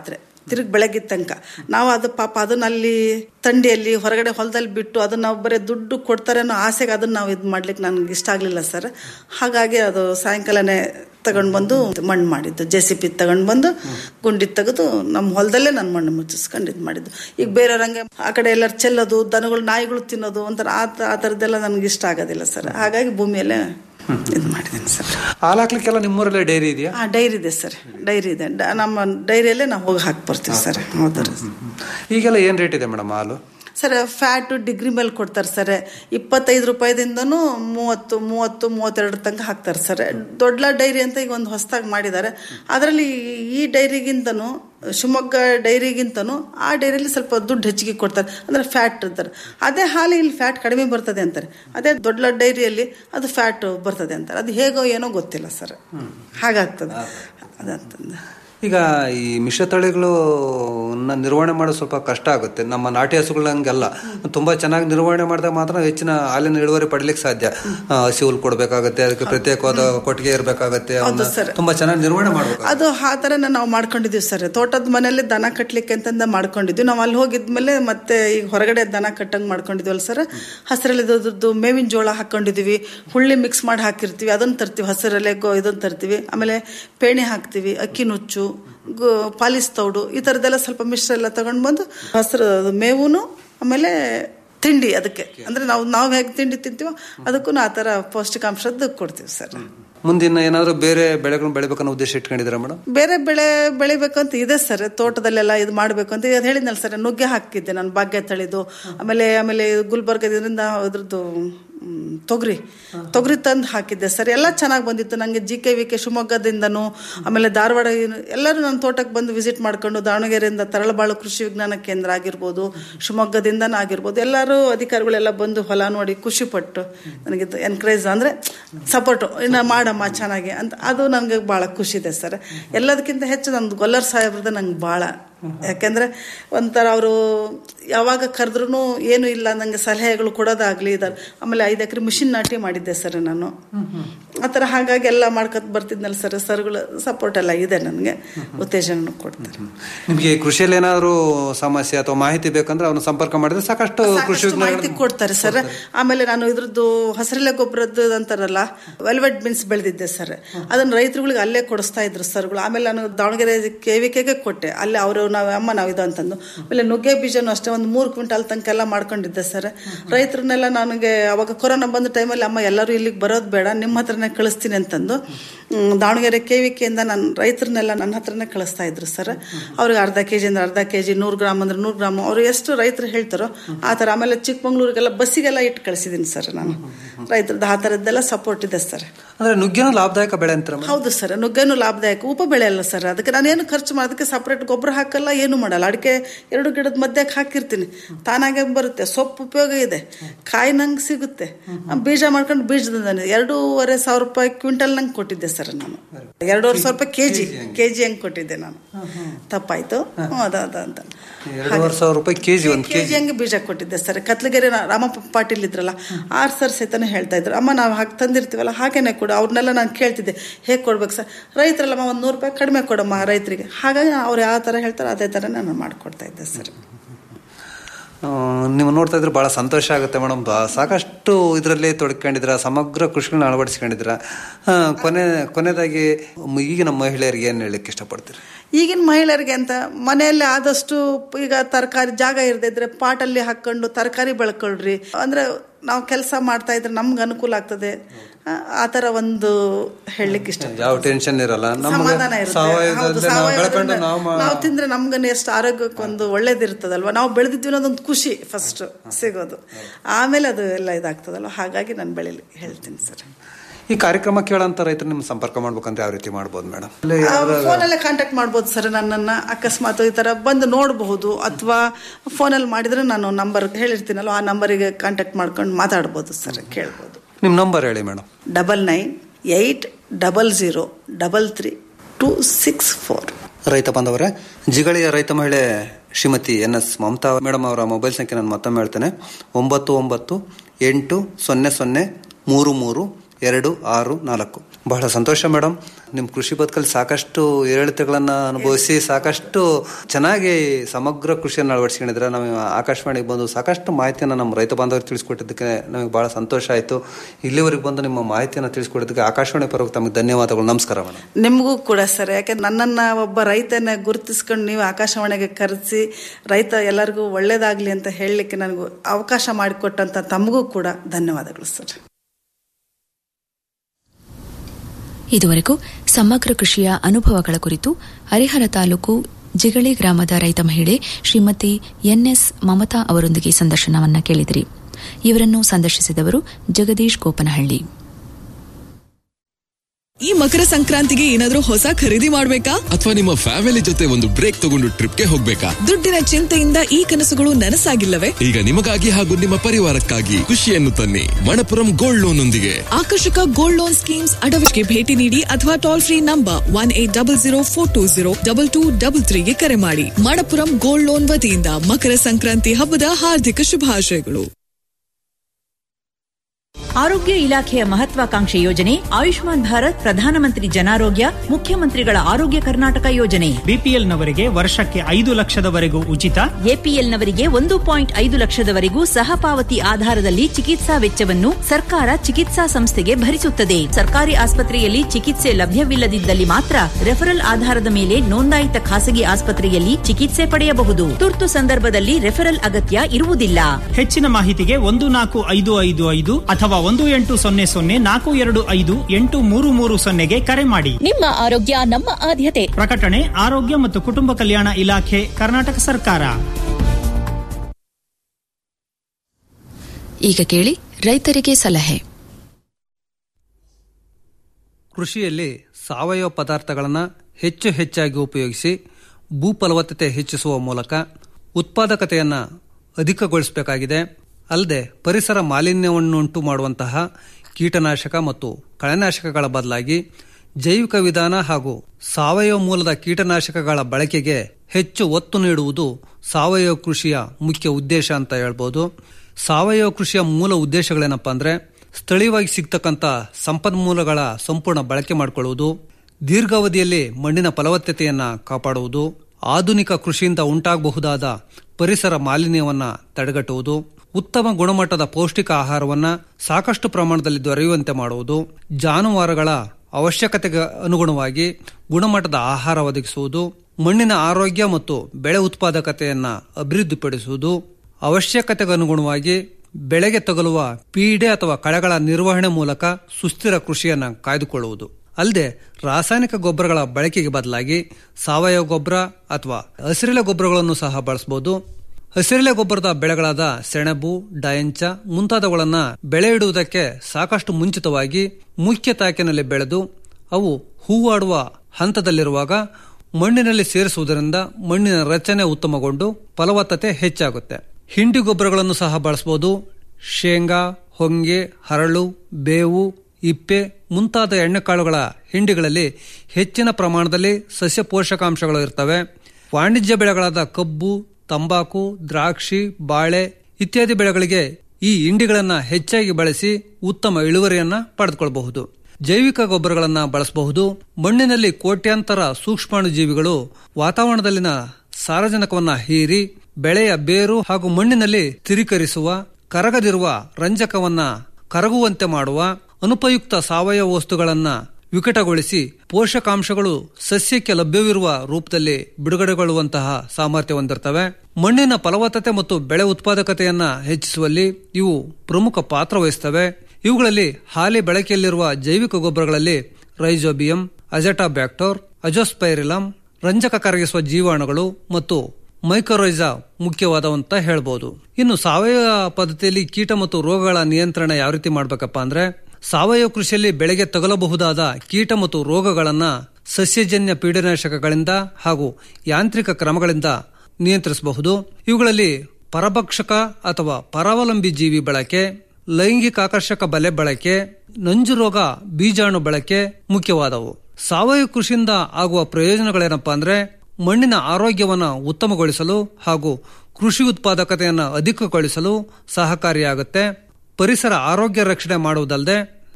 ತಿರುಗಿ ಬೆಳಗ್ಗೆ ತನಕ ನಾವು ಅದು ಪಾಪ ಅದನ್ನ ಅಲ್ಲಿ ತಂಡಿಯಲ್ಲಿ ಹೊರಗಡೆ ಹೊಲದಲ್ಲಿ ಬಿಟ್ಟು ಅದನ್ನ ನಾವು ಬರೀ ದುಡ್ಡು ಕೊಡ್ತಾರೆ ಅನ್ನೋ ಆಸೆಗೆ ಅದನ್ನ ನಾವು ಇದು ಮಾಡ್ಲಿಕ್ಕೆ ನನಗೆ ಇಷ್ಟ ಆಗಲಿಲ್ಲ ಸರ್ ಹಾಗಾಗಿ ಅದು ಸಾಯಂಕಾಲನೇ ತಗೊಂಡು ಬಂದು ಮಣ್ಣು ಮಾಡಿದ್ದು ಜೆ ಸಿ ಪಿ ತಗೊಂಡು ಬಂದು ಗುಂಡಿ ತೆಗೆದು ನಮ್ಮ ಹೊಲದಲ್ಲೇ ನಾನು ಮಣ್ಣು ಮುಚ್ಚಿಸ್ಕೊಂಡು ಇದು ಮಾಡಿದ್ದು ಈಗ ಬೇರೆಯವ್ರಂಗೆ ಆ ಕಡೆ ಎಲ್ಲರೂ ಚೆಲ್ಲೋದು ದನಗಳು ನಾಯಿಗಳು ತಿನ್ನೋದು ಒಂಥರ ಆ ತ- ಆ ಥರದ್ದೆಲ್ಲ ನನಗೆ ಇಷ್ಟ ಆಗೋದಿಲ್ಲ ಸರ್ ಹಾಗಾಗಿ ಭೂಮಿಯಲ್ಲೇ ಇದು ಮಾಡಿದ್ದೀನಿ ಸರ್ ಹಾಲು ಹಾಕ್ಲಿಕ್ಕೆಲ್ಲ ನಿಮ್ಮೂರಲ್ಲೇ ಡೈರಿ ಇದೆಯಾ ಹಾಂ ಡೈರಿ ಇದೆ ಸರ್ ಡೈರಿ ಇದೆ ಡ- ನಮ್ಮ ಡೈರಿಯಲ್ಲೇ ನಾವು ಹೋಗಿ ಹಾಕಿ ಬರ್ತೀವಿ ಸರ್ ಹೌದು ರೀ ಈಗೆಲ್ಲ ಏನ್ ರೇಟ್ ಇದೆ ಮೇಡಮ್ ಹಾಲು ಸರ್ ಫ್ಯಾಟು ಡಿಗ್ರಿ ಮೇಲೆ ಕೊಡ್ತಾರೆ ಸರ್ ಇಪ್ಪತ್ತೈದು ರೂಪಾಯಿದಿಂದನೂ ಮೂವತ್ತು ಮೂವತ್ತು ಮೂವತ್ತೆರಡು ತನಕ ಹಾಕ್ತಾರೆ ಸರ್ ದೊಡ್ಡ ಡೈರಿ ಅಂತ ಈಗ ಒಂದು ಹೊಸದಾಗಿ ಮಾಡಿದ್ದಾರೆ ಅದರಲ್ಲಿ ಈ ಡೈರಿಗಿಂತನೂ ಶಿವಮೊಗ್ಗ ಡೈರಿಗಿಂತನೂ ಆ ಡೈರಿಯಲ್ಲಿ ಸ್ವಲ್ಪ ದುಡ್ಡು ಹೆಚ್ಚಿಗೆ ಕೊಡ್ತಾರೆ ಅಂದರೆ ಫ್ಯಾಟ್ ಇರ್ತಾರೆ ಅದೇ ಹಾಲು ಇಲ್ಲಿ ಫ್ಯಾಟ್ ಕಡಿಮೆ ಬರ್ತದೆ ಅಂತಾರೆ ಅದೇ ದೊಡ್ಡ ಡೈರಿಯಲ್ಲಿ ಅದು ಫ್ಯಾಟ್ ಬರ್ತದೆ ಅಂತಾರೆ ಅದು ಹೇಗೋ ಏನೋ ಗೊತ್ತಿಲ್ಲ ಸರ್ ಹಾಗಾಗ್ತದೆ ಅದಂತಂದು ಈಗ ಈ ಮಿಶ್ರ ತಳಿಗಳು ನಿರ್ವಹಣೆ ಮಾಡೋದು ಸ್ವಲ್ಪ ಕಷ್ಟ ಆಗುತ್ತೆ ನಮ್ಮ ನಾಟಿ ಹಸುಗಳಂಗೆಲ್ಲ ತುಂಬಾ ಚೆನ್ನಾಗಿ ನಿರ್ವಹಣೆ ಮಾಡಿದಾಗ ಮಾತ್ರ ಹೆಚ್ಚಿನ ಹಾಲಿನ ಇಳುವರಿ ಪಡಿಲಿಕ್ಕೆ ಸಾಧ್ಯ ಆ, ಹಸಿ ಹುಲ್ ಕೊಡ್ಬೇಕಾಗತ್ತೆ ಅದಕ್ಕೆ ಪ್ರತ್ಯೇಕವಾದ ಕೊಟ್ಟಿಗೆ ಇರಬೇಕಾಗತ್ತೆ ಅವನ್ನ ಸರ್. ತುಂಬಾ ಚೆನ್ನಾಗಿ ನಿರ್ವಹಣೆ ಮಾಡ್ಬೇಕು ಅದು ಆ ಥರನೇ ನಾವು ಮಾಡ್ಕೊಂಡಿದ್ದೀವಿ ಸರ್ ತೋಟದ ಮನೆಯಲ್ಲಿ ದನ ಕಟ್ಟಲಿಕ್ಕೆ ಅಂತಂದ ಮಾಡ್ಕೊಂಡಿದ್ವಿ ನಾವು ಅಲ್ಲಿ ಹೋಗಿದ್ಮೇಲೆ ಮತ್ತೆ ಈಗ ಹೊರಗಡೆ ದನ ಕಟ್ಟಂಗೆ ಮಾಡ್ಕೊಂಡಿದ್ವಲ್ಲ ಸರ್ ಹಸಿರಲ್ಲಿ ಅದ್ರದ್ದು ಮೇವಿನ ಜೋಳ ಹಾಕೊಂಡಿದೀವಿ ಹುಳ್ಳಿ ಮಿಕ್ಸ್ ಮಾಡಿ ಹಾಕಿರ್ತೀವಿ ಅದನ್ನ ತರ್ತೀವಿ ಹಸಿರಲ್ಲೇ ಗೋ ಇದನ್ನ ತರ್ತೀವಿ ಆಮೇಲೆ ಪೇಣಿ ಹಾಕ್ತೀವಿ ಅಕ್ಕಿ ನುಚ್ಚು ಗೋ ಪಾಲಿಸ್ ತೌಡು ಈ ಥರದ್ದೆಲ್ಲ ಸ್ವಲ್ಪ ಮಿಶ್ರ ಎಲ್ಲ ತಗೊಂಡು ಬಂದು ಹಸಿರು ಮೇವುನು ಆಮೇಲೆ ತಿಂಡಿ ಅದಕ್ಕೆ ಅಂದ್ರೆ ನಾವು ನಾವು ಹೇಗೆ ತಿಂಡಿ ತಿಂತೀವೋ ಅದಕ್ಕೂ ಆ ಥರ ಪೌಷ್ಟಿಕಾಂಶದ್ದು ಕೊಡ್ತೀವಿ ಸರ್ ಮುಂದಿನ ಏನಾದ್ರು ಬೇರೆ ಬೆಳೆಗಳನ್ನ ಬೆಳಿಬೇಕನ್ನೋ ಉದ್ದೇಶ ಇಟ್ಕೊಂಡಿದ್ದೀರಾ ಮೇಡಮ್ ಬೇರೆ ಬೆಳೆ ಬೆಳಿಬೇಕು ಅಂತ ಇದೆ ಸರ್ ತೋಟದಲ್ಲೆಲ್ಲ ಇದು ಮಾಡಬೇಕು ಅಂತ ಈಗ ಹೇಳಿದ್ನಲ್ಲ ಸರ್ ನುಗ್ಗೆ ಹಾಕಿದ್ದೆ ನಾನು ಭಾಗ್ಯ ತಳಿದು ಆಮೇಲೆ ಆಮೇಲೆ ಗುಲ್ಬರ್ಗ ಇದರಿಂದ ಅದ್ರದ್ದು ಮ್, ತೊಗರಿ ತೊಗರಿ ತಂದು ಹಾಕಿದ್ದೆ ಸರ್ ಎಲ್ಲ ಚೆನ್ನಾಗಿ ಬಂದಿತ್ತು ನನಗೆ ಜಿ ಕೆ ವಿ ಕೆ ಶಿವಮೊಗ್ಗದಿಂದನೂ ಆಮೇಲೆ ಧಾರವಾಡ ಏನು- ಎಲ್ಲರೂ ನನ್ನ ತೋಟಕ್ಕೆ ಬಂದು ವಿಸಿಟ್ ಮಾಡ್ಕೊಂಡು ದಾವಣಗೆರೆಯಿಂದ ತರಳಬಾಳು ಕೃಷಿ ವಿಜ್ಞಾನ ಕೇಂದ್ರ ಆಗಿರ್ಬೋದು ಶಿವಮೊಗ್ಗದಿಂದನೂ ಆಗಿರ್ಬೋದು ಎಲ್ಲರೂ ಅಧಿಕಾರಿಗಳೆಲ್ಲ ಬಂದು ಹೊಲ ನೋಡಿ ಖುಷಿ ಪಟ್ಟು ನನಗೆ ಎನ್ಕರೇಜ್ ಅಂದರೆ ಸಪೋರ್ಟು ಇನ್ನು ಮಾಡಮ್ಮ ಚೆನ್ನಾಗಿ ಅಂತ ಅದು ನನಗೆ ಭಾಳ ಖುಷಿ ಇದೆ ಸರ್ ಎಲ್ಲದಕ್ಕಿಂತ ಹೆಚ್ಚು ನಂದು ಗೊಲ್ಲರ್ ಸಾಹೇಬ್ರದ್ದು ನಂಗೆ ಭಾಳ ಯಾಕೆಂದ್ರೆ ಒಂಥರ ಅವರು ಯಾವಾಗ ಕರೆದ್ರೂ ಏನು ಇಲ್ಲ ನನಗೆ ಸಲಹೆಗಳು ಕೊಡೋದಾಗ್ಲಿ ಇದ ಆಮೇಲೆ ಐದು ಎಕರೆ ಮಿಷಿನ್ ನಾಟಿ ಮಾಡಿದ್ದೆ ಸರ್ ನಾನು ಆ ಥರ ಹಾಗಾಗಿ ಎಲ್ಲ ಮಾಡ್ಕೊತ ಬರ್ತಿದ್ನಲ್ಲ ಸರ್ ಸರ್ಗಳು ಸಪೋರ್ಟ್ ಎಲ್ಲ ಇದೆ ನನಗೆ ಉತ್ತೇಜನ ಕೊಡ್ತಾರೆ ನಿಮ್ಗೆ ಈ ಕೃಷಿಯಲ್ಲಿ ಏನಾದ್ರು ಸಮಸ್ಯೆ ಅಥವಾ ಮಾಹಿತಿ ಬೇಕಂದ್ರೆ ಅವ್ರನ್ನ ಸಂಪರ್ಕ ಮಾಡಿದ್ರೆ ಸಾಕಷ್ಟು ಕೃಷಿ ಸಾಕಷ್ಟು ಮಾಹಿತಿ ಕೊಡ್ತಾರೆ ಸರ್ ಆಮೇಲೆ ನಾನು ಇದ್ರದ್ದು ಹಸಿರೆಲೆ ಗೊಬ್ಬರದ್ದು ಅಂತಾರಲ್ಲ ವೆಲ್ವೆಟ್ ಬೀನ್ಸ್ ಬೆಳೆದಿದ್ದೆ ಸರ್ ಅದನ್ನ ರೈತರುಗಳಿಗೆ ಅಲ್ಲೇ ಕೊಡಿಸ್ತಾ ಇದ್ರು ಸರ್ಗಳು ಆಮೇಲೆ ನಾನು ದಾವಣಗೆರೆ ಕೆ ವಿ ಕೆಗೆ ಕೊಟ್ಟೆ ಅಲ್ಲೇ ಅವರು ನಾವು ಅಮ್ಮ ನಾವು ಇದು ಅಂತಂದು ಆಮೇಲೆ ನುಗ್ಗೆ ಬೀಜನೂ ಅಷ್ಟೇ ಒಂದು ಮೂರು ಕ್ವಿಂಟಲ್ ತನಕ ಎಲ್ಲ ಮಾಡ್ಕೊಂಡಿದ್ದೆ ಸರ್ ರೈತರನ್ನೆಲ್ಲ ನನಗೆ ಅವಾಗ ಕೊರೋನಾ ಬಂದ ಟೈಮಲ್ಲಿ ಅಮ್ಮ ಎಲ್ಲರೂ ಇಲ್ಲಿಗೆ ಬರೋದು ಬೇಡ ನಿಮ್ಮ ಹತ್ರನೇ ಕಳಿಸ್ತೀನಿ ಅಂತಂದು ಹ್ಮ್, ದಾವಣಗೆರೆ ಕೆ ವಿ ಕೆಯಿಂದ ನಾನು ರೈತರನ್ನೆಲ್ಲ ನನ್ನ ಹತ್ರನೇ ಕಳಿಸ್ತಾ ಇದ್ರು ಸರ್ ಅವ್ರಿಗೆ ಅರ್ಧ ಕೆ ಜಿ ಅಂದ್ರೆ ಅರ್ಧ ಕೆ ಜಿ ನೂರು ಗ್ರಾಮ್ ಅಂದ್ರೆ ನೂರು ಗ್ರಾಮ್ ಅವ್ರು ಎಷ್ಟು ರೈತರು ಹೇಳ್ತಾರೋ ಆ ಥರ ಆಮೇಲೆ ಚಿಕ್ಕಮಂಗ್ಳೂರಿಗೆಲ್ಲ ಬಸ್ಸಿಗೆಲ್ಲ ಇಟ್ಟು ಕಳಿಸಿದ್ದೀನಿ ಸರ್ ನಾನು ರೈತರದ್ದು ಆ ಥರದ್ದೆಲ್ಲ ಸಪೋರ್ಟ್ ಇದೆ ಸರ್ ಅಂದ್ರೆ ನುಗ್ಗೆನೂ ಲಾಭದಾಯಕ ಬೆಳೆ ಅಂತಾರೆ ಹೌದು ಸರ್ ನುಗ್ಗೆನೂ ಲಾಭದಾಯಕ ಉಪ ಬೆಳೆ ಅಲ್ಲ ಸರ್ ಅದಕ್ಕೆ ನಾನೇನು ಖರ್ಚು ಮಾಡೋದಕ್ಕೆ ಸಪ್ರೇಟ್ ಗೊಬ್ಬರ ಹಾಕಲ್ಲ ಏನು ಮಾಡಲ್ಲ ಅಡಿಕೆ ಎರಡು ಗಿಡದ ಮಧ್ಯಕ್ಕೆ ಹಾಕಿರ್ತೀನಿ ತಾನಾಗೆ ಬರುತ್ತೆ ಸೊಪ್ಪು ಉಪಯೋಗ ಇದೆ ಕಾಯಿ ನಂಗೆ ಸಿಗುತ್ತೆ ಆ ಬೀಜ ಮಾಡ್ಕೊಂಡು ಬೀಜದಿಂದ ಎರಡೂವರೆ ಸಾವಿರ ರೂಪಾಯಿ ಕ್ವಿಂಟಲ್ ನಂಗೆ ಕೊಟ್ಟಿದ್ದೆ ಸರ್ ನಾನು ಎರಡೂವರೆ ಸಾವಿರ ರೂಪಾಯಿ ಕೆಜಿ ಕೆಜಿ ಹಂಗೆ ಕೊಟ್ಟಿದ್ದೆ ನಾನು ತಪ್ಪಾಯ್ತು ಹ್ಞೂ ಅದ ಅದ ಅಂತ ಎರಡೂವರೆ ಸಾವಿರ ರೂಪಾಯಿ ಕೆಜಿ ಒಂದು ಕೆಜಿ ಕೆಜಿ ಹಂಗೆ ಬೀಜ ಕೊಟ್ಟಿದ್ದೆ ಸರ್ ಕತ್ಲಗೆರೆ ರಾ- ರಾಮಪ್ಪ ಪಾಟೀಲ್ ಇದ್ರಲ್ಲ ಆರ್ ಸರ್ ಸಹಿತನೇ ಹೇಳ್ತಾ ಇದ್ರು ಅಮ್ಮ ನಾವು ಹಾಕಿ ತಂದಿರ್ತೀವಲ್ಲ ಹಾಗೇನೆ ಕೊಡು ಅವ್ರನ್ನೆಲ್ಲ ನಾನು ಕೇಳ್ತಿದ್ದೆ ಹೇಗೆ ಕೊಡ್ಬೇಕು ಸರ್ ರೈತರಲ್ಲಮ್ಮ ಒಂದು ನೂರು ರೂಪಾಯಿ ಕಡಿಮೆ ಕೊಡಮ್ಮ ರೈತರಿಗೆ ಹಾಗಾಗಿ ಅವ್ರು ಯಾವ ಥರ ಹೇಳ್ತಾರೆ ಅದೇ ಥರ ನಾನು ಮಾಡ್ಕೊಡ್ತಾ ಇದ್ದೆ ಸರ್ ಆ, ನೀವು ನೋಡ್ತಾ ಇದ್ರೆ ಬಹಳ ಸಂತೋಷ ಆಗುತ್ತೆ ಮೇಡಮ್ ಸಾಕಷ್ಟು ಇದರಲ್ಲಿ ತೊಡ್ಕೊಂಡಿದ್ರ ಸಮಗ್ರ ಕೃಷಿಗಳನ್ನ ಅಳವಡಿಸ್ಕೊಂಡಿದ್ರ ಆ, ಕೊನೆ ಕೊನೆಯದಾಗಿ ಮ- ಈಗಿನ ಮಹಿಳೆಯರಿಗೆ ಏನ್ ಹೇಳಲಿಕ್ಕೆ ಇಷ್ಟಪಡ್ತೀರಿ ಈಗಿನ ಮಹಿಳೆಯರಿಗೆ ಅಂತ ಮನೆಯಲ್ಲಿ ಆದಷ್ಟು ಈಗ ತರಕಾರಿ ಜಾಗ ಇರದಿದ್ರೆ ಪಾಟಲ್ಲಿ ಹಾಕೊಂಡು ತರಕಾರಿ ಬೆಳ್ಕೊಳ್ರಿ ಅಂದ್ರೆ ನಾವು ಕೆಲಸ ಮಾಡ್ತಾ ಇದ್ರೆ ನಮ್ಗೆ ಅನುಕೂಲ ಆಗ್ತದೆ ಆ, ಆ ಥರ ಒಂದು ಹೇಳಲಿಕ್ಕೆ ಇಷ್ಟ ಯಾವ ಟೆನ್ಷನ್ ಇರಲ್ಲ ನಮ್ಗೆ ಸಮಾಧಾನ ಇರುತ್ತೆ ಹೌದು, ಸಾವಯವದಲ್ಲಿ ನಾವು ಬೆಳ್ಕೊಂಡು ಸಾವಯವದಿಂದ ನಾವು ಮಾ- ನಾವು ತಿಂದ್ರೆ ನಮ್ಗನೆ ಎಷ್ಟು ಆರೋಗ್ಯಕ್ಕೆ ಒಂದು ಒಳ್ಳೇದಿರ್ತದಲ್ವ ನಾವು ಬೆಳೆದಿದ್ವಿ ಅನ್ನೋದೊಂದು ಖುಷಿ ಫಸ್ಟ್ ಸಿಗೋದು ಆಮೇಲೆ ಅದು ಎಲ್ಲ ಇದಾಗ್ತದಲ್ವ ಹಾಗಾಗಿ ನಾನು ಬೆಳಿಲಿ ಹೇಳ್ತೀನಿ ಸರ್ ಈ ಕಾರ್ಯಕ್ರಮ ಕೇಳಂತ ರೈತರು ನಿಮ್ ಸಂಪರ್ಕ ಮಾಡ್ಬೇಕಂತ ಯಾವ ರೀತಿ ಮಾಡ್ಬೋದು ಮೇಡಮ್ ಫೋನಲ್ಲೇ ಕಾಂಟ್ಯಾಕ್ಟ್ ಮಾಡ್ಬೋದು ಸರ್ ನನ್ನನ್ನ ಅಕಸ್ಮಾತ್ ಈ ತರ ಬಂದು ನೋಡಬಹುದು ಅಥವಾ ಫೋನಲ್ಲಿ ಮಾಡಿದ್ರೆ ನಾನು ನಂಬರ್ ಹೇಳಿರ್ತೀನಲ್ವ ಆ ನಂಬರಿಗೆ ಕಾಂಟ್ಯಾಕ್ಟ್ ಮಾಡ್ಕೊಂಡು ಮಾತಾಡ್ಬೋದು ಸರ್ ಕೇಳ್ಬೋದು ನಿಮ್ ನಂಬರ್ ಹೇಳಿ madam double nine eight double zero double three two six four ರೈತ ಬಾಂಧವರೇ ಜಿಗಳಿಯ ರೈತ ಮಹಿಳೆ Shrimati N S Mamata madam ಅವರ ಮೊಬೈಲ್ ಸಂಖ್ಯೆ ನಾನು ಮತ್ತೊಮ್ಮೆ ಹೇಳ್ತೇನೆ ಒಂಬತ್ತು ಒಂಬತ್ತು ಎಂಟು ಸೊನ್ನೆ ಸೊನ್ನೆ ಮೂರು ಮೂರು ಎರಡು ಆರು ನಾಲ್ಕು ಬಹಳ ಸಂತೋಷ ಮೇಡಮ್ ನಿಮ್ಮ ಕೃಷಿ ಬದುಕಲ್ಲಿ ಸಾಕಷ್ಟು ಏರಿಳಿತಗಳನ್ನು ಅನುಭವಿಸಿ ಸಾಕಷ್ಟು ಚೆನ್ನಾಗಿ ಸಮಗ್ರ ಕೃಷಿಯನ್ನು ಅಳವಡಿಸ್ಕೊಂಡಿದ್ರೆ ನಮಗೆ ಆಕಾಶವಾಣಿಗೆ ಬಂದು ಸಾಕಷ್ಟು ಮಾಹಿತಿಯನ್ನು ನಮ್ಮ ರೈತ ಬಾಂಧವರಿಗೆ ತಿಳಿಸ್ಕೊಟ್ಟಿದ್ದಕ್ಕೆ ನಮಗೆ ಬಹಳ ಸಂತೋಷ ಆಯಿತು ಇಲ್ಲಿವರೆಗೆ ಬಂದು ನಿಮ್ಮ ಮಾಹಿತಿಯನ್ನು ತಿಳಿಸ್ಕೊಟ್ಟಿದ್ದಕ್ಕೆ ಆಕಾಶವಾಣಿ ಪರವಾಗಿ ತಮಗೆ ಧನ್ಯವಾದಗಳು ನಮಸ್ಕಾರ ಮೇಡಮ್ ನಿಮಗೂ ಕೂಡ ಸರ್ ಯಾಕೆ ನನ್ನನ್ನು ಒಬ್ಬ ರೈತನ ಗುರುತಿಸ್ಕೊಂಡು ನೀವು ಆಕಾಶವಾಣಿಗೆ ಕರೆಸಿ ರೈತ ಎಲ್ಲರಿಗೂ ಒಳ್ಳೇದಾಗಲಿ ಅಂತ ಹೇಳಲಿಕ್ಕೆ ನನಗೂ ಅವಕಾಶ ಮಾಡಿಕೊಟ್ಟಂತ ತಮಗೂ ಕೂಡ ಧನ್ಯವಾದಗಳು ಸರ್ ಇದುವರೆಗೂ ಸಮಗ್ರ ಕೃಷಿಯ ಅನುಭವಗಳ ಕುರಿತು ಹರಿಹರ ತಾಲೂಕು ಜಿಗಳಿ ಗ್ರಾಮದ ರೈತ ಮಹಿಳೆ ಶ್ರೀಮತಿ ಎನ್ಎಸ್ ಮಮತಾ ಅವರೊಂದಿಗೆ ಸಂದರ್ಶನವನ್ನ ಕೇಳಿದಿರಿ ಇವರನ್ನು ಸಂದರ್ಶಿಸಿದವರು ಜಗದೀಶ್ ಗೋಪನಹಳ್ಳಿ ಈ ಮಕರ ಸಂಕ್ರಾಂತಿಗೆ ಏನಾದ್ರೂ ಹೊಸ ಖರೀದಿ ಮಾಡ್ಬೇಕಾ ಅಥವಾ ನಿಮ್ಮ ಫ್ಯಾಮಿಲಿ ಜೊತೆ ಒಂದು ಬ್ರೇಕ್ ತಗೊಂಡು ಟ್ರಿಪ್ಗೆ ಹೋಗ್ಬೇಕಾ ದುಡ್ಡಿನ ಚಿಂತೆಯಿಂದ ಈ ಕನಸುಗಳು ನನಸಾಗಿಲ್ಲವೇ ಈಗ ನಿಮಗಾಗಿ ಹಾಗೂ ನಿಮ್ಮ ಪರಿವಾರಕ್ಕಾಗಿ ಖುಷಿಯನ್ನು ತನ್ನಿ ಮಣಪುರಂ ಗೋಲ್ಡ್ ಲೋನ್ ಒಂದಿಗೆ ಆಕರ್ಷಕ ಗೋಲ್ಡ್ ಲೋನ್ ಸ್ಕೀಮ್ಸ್ ಅಡವಿಗೆ ಭೇಟಿ ನೀಡಿ ಅಥವಾ toll free number one eight double zero four two zero double two double ತ್ರೀಗೆ ಕರೆ ಮಾಡಿ ಮಣಪುರಂ ಗೋಲ್ಡ್ ಲೋನ್ ವತಿಯಿಂದ ಮಕರ ಸಂಕ್ರಾಂತಿ ಹಬ್ಬದ ಹಾರ್ದಿಕ ಶುಭಾಶಯಗಳು ಆರೋಗ್ಯ ಇಲಾಖೆಯ ಮಹತ್ವಾಕಾಂಕ್ಷೆ ಯೋಜನೆ ಆಯುಷ್ಮಾನ್ ಭಾರತ್ ಪ್ರಧಾನಮಂತ್ರಿ ಜನಾರೋಗ್ಯ ಮುಖ್ಯಮಂತ್ರಿಗಳ ಆರೋಗ್ಯ ಕರ್ನಾಟಕ ಯೋಜನೆ ಬಿಪಿಎಲ್ನವರಿಗೆ ವರ್ಷಕ್ಕೆ ಐದು ಲಕ್ಷದವರೆಗೂ ಉಚಿತ ಎಪಿಎಲ್ನವರಿಗೆ ಒಂದು ಪಾಯಿಂಟ್ ಐದು ಲಕ್ಷದವರೆಗೂ ಸಹಪಾವತಿ ಆಧಾರದಲ್ಲಿ ಚಿಕಿತ್ಸಾ ವೆಚ್ಚವನ್ನು ಸರ್ಕಾರ ಚಿಕಿತ್ಸಾ ಸಂಸ್ಥೆಗೆ ಭರಿಸುತ್ತದೆ ಸರ್ಕಾರಿ ಆಸ್ಪತ್ರೆಯಲ್ಲಿ ಚಿಕಿತ್ಸೆ ಲಭ್ಯವಿಲ್ಲದಿದ್ದಲ್ಲಿ ಮಾತ್ರ ರೆಫರಲ್ ಆಧಾರದ ಮೇಲೆ ನೋಂದಾಯಿತ ಖಾಸಗಿ ಆಸ್ಪತ್ರೆಯಲ್ಲಿ ಚಿಕಿತ್ಸೆ ಪಡೆಯಬಹುದು ತುರ್ತು ಸಂದರ್ಭದಲ್ಲಿ ರೆಫರಲ್ ಅಗತ್ಯ ಇರುವುದಿಲ್ಲ ಹೆಚ್ಚಿನ ಮಾಹಿತಿಗೆ ಒಂದು ನಾಲ್ಕು ಐದು ಐದು ಐದು ಅಥವಾ ಒಂದು ಎಂಟು ಸೊನ್ನೆ ಸೊನ್ನೆ ನಾಲ್ಕು ಎರಡು ಐದು ಎಂಟು ಮೂರು ಮೂರು ಸೊನ್ನೆಗೆ ಕರೆ ಮಾಡಿ ನಿಮ್ಮ ಆರೋಗ್ಯ ನಮ್ಮ ಆದ್ಯತೆ ಪ್ರಕಟಣೆ ಆರೋಗ್ಯ ಮತ್ತು ಕುಟುಂಬ ಕಲ್ಯಾಣ ಇಲಾಖೆ ಕರ್ನಾಟಕ ಸರ್ಕಾರ ಈಗ ಕೇಳಿ ರೈತರಿಗೆ ಸಲಹೆ ಕೃಷಿಯಲ್ಲಿ ಸಾವಯವ ಪದಾರ್ಥಗಳನ್ನು ಹೆಚ್ಚು ಹೆಚ್ಚಾಗಿ ಉಪಯೋಗಿಸಿ ಭೂ ಫಲವತ್ತತೆ ಹೆಚ್ಚಿಸುವ ಮೂಲಕ ಉತ್ಪಾದಕತೆಯನ್ನು ಅಧಿಕಗೊಳಿಸಬೇಕಾಗಿದೆ ಅಲ್ಲದೆ ಪರಿಸರ ಮಾಲಿನ್ಯವನ್ನುಂಟು ಮಾಡುವಂತಹ ಕೀಟನಾಶಕ ಮತ್ತು ಕಳೆನಾಶಕಗಳ ಬದಲಾಗಿ ಜೈವಿಕ ವಿಧಾನ ಹಾಗೂ ಸಾವಯವ ಮೂಲದ ಕೀಟನಾಶಕಗಳ ಬಳಕೆಗೆ ಹೆಚ್ಚು ಒತ್ತು ನೀಡುವುದು ಸಾವಯವ ಕೃಷಿಯ ಮುಖ್ಯ ಉದ್ದೇಶ ಅಂತ ಹೇಳ್ಬೋದು ಸಾವಯವ ಕೃಷಿಯ ಮೂಲ ಉದ್ದೇಶಗಳೇನಪ್ಪ ಅಂದ್ರೆ ಸ್ಥಳೀಯವಾಗಿ ಸಿಗ್ತಕ್ಕಂಥ ಸಂಪನ್ಮೂಲಗಳ ಸಂಪೂರ್ಣ ಬಳಕೆ ಮಾಡಿಕೊಳ್ಳುವುದು ದೀರ್ಘಾವಧಿಯಲ್ಲಿ ಮಣ್ಣಿನ ಫಲವತ್ತತೆಯನ್ನು ಕಾಪಾಡುವುದು ಆಧುನಿಕ ಕೃಷಿಯಿಂದ ಉಂಟಾಗಬಹುದಾದ ಪರಿಸರ ಮಾಲಿನ್ಯವನ್ನು ತಡೆಗಟ್ಟುವುದು ಉತ್ತಮ ಗುಣಮಟ್ಟದ ಪೌಷ್ಟಿಕ ಆಹಾರವನ್ನು ಸಾಕಷ್ಟು ಪ್ರಮಾಣದಲ್ಲಿ ದೊರೆಯುವಂತೆ ಮಾಡುವುದು ಜಾನುವಾರುಗಳ ಅವಶ್ಯಕತೆಗೆ ಅನುಗುಣವಾಗಿ ಗುಣಮಟ್ಟದ ಆಹಾರ ಒದಗಿಸುವುದು ಮಣ್ಣಿನ ಆರೋಗ್ಯ ಮತ್ತು ಬೆಳೆ ಉತ್ಪಾದಕತೆಯನ್ನು ಅಭಿವೃದ್ಧಿಪಡಿಸುವುದು ಅವಶ್ಯಕತೆಗೆ ಅನುಗುಣವಾಗಿ ಬೆಳೆಗೆ ತಗುಲುವ ಪೀಡೆ ಅಥವಾ ಕಳೆಗಳ ನಿರ್ವಹಣೆ ಮೂಲಕ ಸುಸ್ಥಿರ ಕೃಷಿಯನ್ನು ಕಾಯ್ದುಕೊಳ್ಳುವುದು ಅಲ್ಲದೆ ರಾಸಾಯನಿಕ ಗೊಬ್ಬರಗಳ ಬಳಕೆಗೆ ಬದಲಾಗಿ ಸಾವಯವ ಗೊಬ್ಬರ ಅಥವಾ ಹಸಿರೆಲೆ ಗೊಬ್ಬರಗಳನ್ನು ಸಹ ಬಳಸಬಹುದು ಹಸಿರೆಲೆ ಗೊಬ್ಬರದ ಬೆಳೆಗಳಾದ ಸೆಣಬು ಡಯಂಚ ಮುಂತಾದವುಗಳನ್ನ ಬೆಳೆ ಇಡುವುದಕ್ಕೆ ಸಾಕಷ್ಟು ಮುಂಚಿತವಾಗಿ ಮುಖ್ಯ ತಾಕಿನಲ್ಲಿ ಬೆಳೆದು ಅವು ಹೂವಾಡುವ ಹಂತದಲ್ಲಿರುವಾಗ ಮಣ್ಣಿನಲ್ಲಿ ಸೇರಿಸುವುದರಿಂದ ಮಣ್ಣಿನ ರಚನೆ ಉತ್ತಮಗೊಂಡು ಫಲವತ್ತತೆ ಹೆಚ್ಚಾಗುತ್ತೆ ಹಿಂಡಿ ಗೊಬ್ಬರಗಳನ್ನು ಸಹ ಬಳಸಬಹುದು ಶೇಂಗಾ ಹೊಂಗೆ ಹರಳು ಬೇವು ಇಪ್ಪೆ ಮುಂತಾದ ಎಣ್ಣೆಕಾಳುಗಳ ಹಿಂಡಿಗಳಲ್ಲಿ ಹೆಚ್ಚಿನ ಪ್ರಮಾಣದಲ್ಲಿ ಸಸ್ಯ ಪೋಷಕಾಂಶಗಳು ಇರ್ತವೆ ವಾಣಿಜ್ಯ ಬೆಳೆಗಳಾದ ಕಬ್ಬು ತಂಬಾಕು ದ್ರಾಕ್ಷಿ ಬಾಳೆ ಇತ್ಯಾದಿ ಬೆಳೆಗಳಿಗೆ ಈ ಹಿಂಡಿಗಳನ್ನ ಹೆಚ್ಚಾಗಿ ಬಳಸಿ ಉತ್ತಮ ಇಳುವರಿಯನ್ನ ಪಡೆದುಕೊಳ್ಳಬಹುದು ಜೈವಿಕ ಗೊಬ್ಬರಗಳನ್ನ ಬಳಸಬಹುದು ಮಣ್ಣಿನಲ್ಲಿ ಕೋಟ್ಯಾಂತರ ಸೂಕ್ಷ್ಮಾಣು ಜೀವಿಗಳು ವಾತಾವರಣದಲ್ಲಿನ ಸಾರಜನಕವನ್ನ ಹೀರಿ ಬೆಳೆಯ ಬೇರು ಹಾಗೂ ಮಣ್ಣಿನಲ್ಲಿ ಸ್ಥಿರೀಕರಿಸುವ ಕರಗದಿರುವ ರಂಜಕವನ್ನ ಕರಗುವಂತೆ ಮಾಡುವ ಅನುಪಯುಕ್ತ ಸಾವಯವ ವಸ್ತುಗಳನ್ನ ವಿಕಟಗೊಳಿಸಿ ಪೋಷಕಾಂಶಗಳು ಸಸ್ಯಕ್ಕೆ ಲಭ್ಯವಿರುವ ರೂಪದಲ್ಲಿ ಬಿಡುಗಡೆಗೊಳ್ಳುವಂತಹ ಸಾಮರ್ಥ್ಯ ಹೊಂದಿರ್ತವೆ ಮಣ್ಣಿನ ಫಲವತ್ತತೆ ಮತ್ತು ಬೆಳೆ ಉತ್ಪಾದಕತೆಯನ್ನ ಹೆಚ್ಚಿಸುವಲ್ಲಿ ಇವು ಪ್ರಮುಖ ಪಾತ್ರ ವಹಿಸ್ತವೆ ಇವುಗಳಲ್ಲಿ ಹಾಲಿ ಬಳಕೆಯಲ್ಲಿರುವ ಜೈವಿಕ ಗೊಬ್ಬರಗಳಲ್ಲಿ ರೈಜೋಬಿಯಂ ಅಜೆಟಾಬ್ಯಾಕ್ಟೋರ್ ಅಜೋಸ್ಪೈರಿಲಮ್ ರಂಜಕ ಕರಗಿಸುವ ಜೀವಾಣುಗಳು ಮತ್ತು ಮೈಕ್ರೋರೈಜಾ ಮುಖ್ಯವಾದವಂತ ಹೇಳ್ಬೋದು ಇನ್ನು ಸಾವಯವ ಪದ್ಧತಿಯಲ್ಲಿ ಕೀಟ ಮತ್ತು ರೋಗಗಳ ನಿಯಂತ್ರಣ ಯಾವ ರೀತಿ ಮಾಡ್ಬೇಕಪ್ಪ ಅಂದ್ರೆ ಸಾವಯವ ಕೃಷಿಯಲ್ಲಿ ಬೆಳೆಗೆ ತಗಲಬಹುದಾದ ಕೀಟ ಮತ್ತು ರೋಗಗಳನ್ನ ಸಸ್ಯಜನ್ಯ ಪೀಡನಾಶಕಗಳಿಂದ ಹಾಗೂ ಯಾಂತ್ರಿಕ ಕ್ರಮಗಳಿಂದ ನಿಯಂತ್ರಿಸಬಹುದು ಇವುಗಳಲ್ಲಿ ಪರಭಕ್ಷಕ ಅಥವಾ ಪರಾವಲಂಬಿ ಜೀವಿ ಬಳಕೆ ಲೈಂಗಿಕ ಆಕರ್ಷಕ ಬಲೆ ಬಳಕೆ ನಂಜು ರೋಗ ಬೀಜಾಣು ಬಳಕೆ ಮುಖ್ಯವಾದವು ಸಾವಯವ ಕೃಷಿಯಿಂದ ಆಗುವ ಪ್ರಯೋಜನಗಳೇನಪ್ಪಾ ಅಂದ್ರೆ ಮಣ್ಣಿನ ಆರೋಗ್ಯವನ್ನು ಉತ್ತಮಗೊಳಿಸಲು ಹಾಗೂ ಕೃಷಿ ಉತ್ಪಾದಕತೆಯನ್ನು ಅಧಿಕಗೊಳಿಸಲು ಸಹಕಾರಿಯಾಗುತ್ತೆ ಪರಿಸರ ಆರೋಗ್ಯ ರಕ್ಷಣೆ ಮಾಡುವುದಲ್ಲದೆ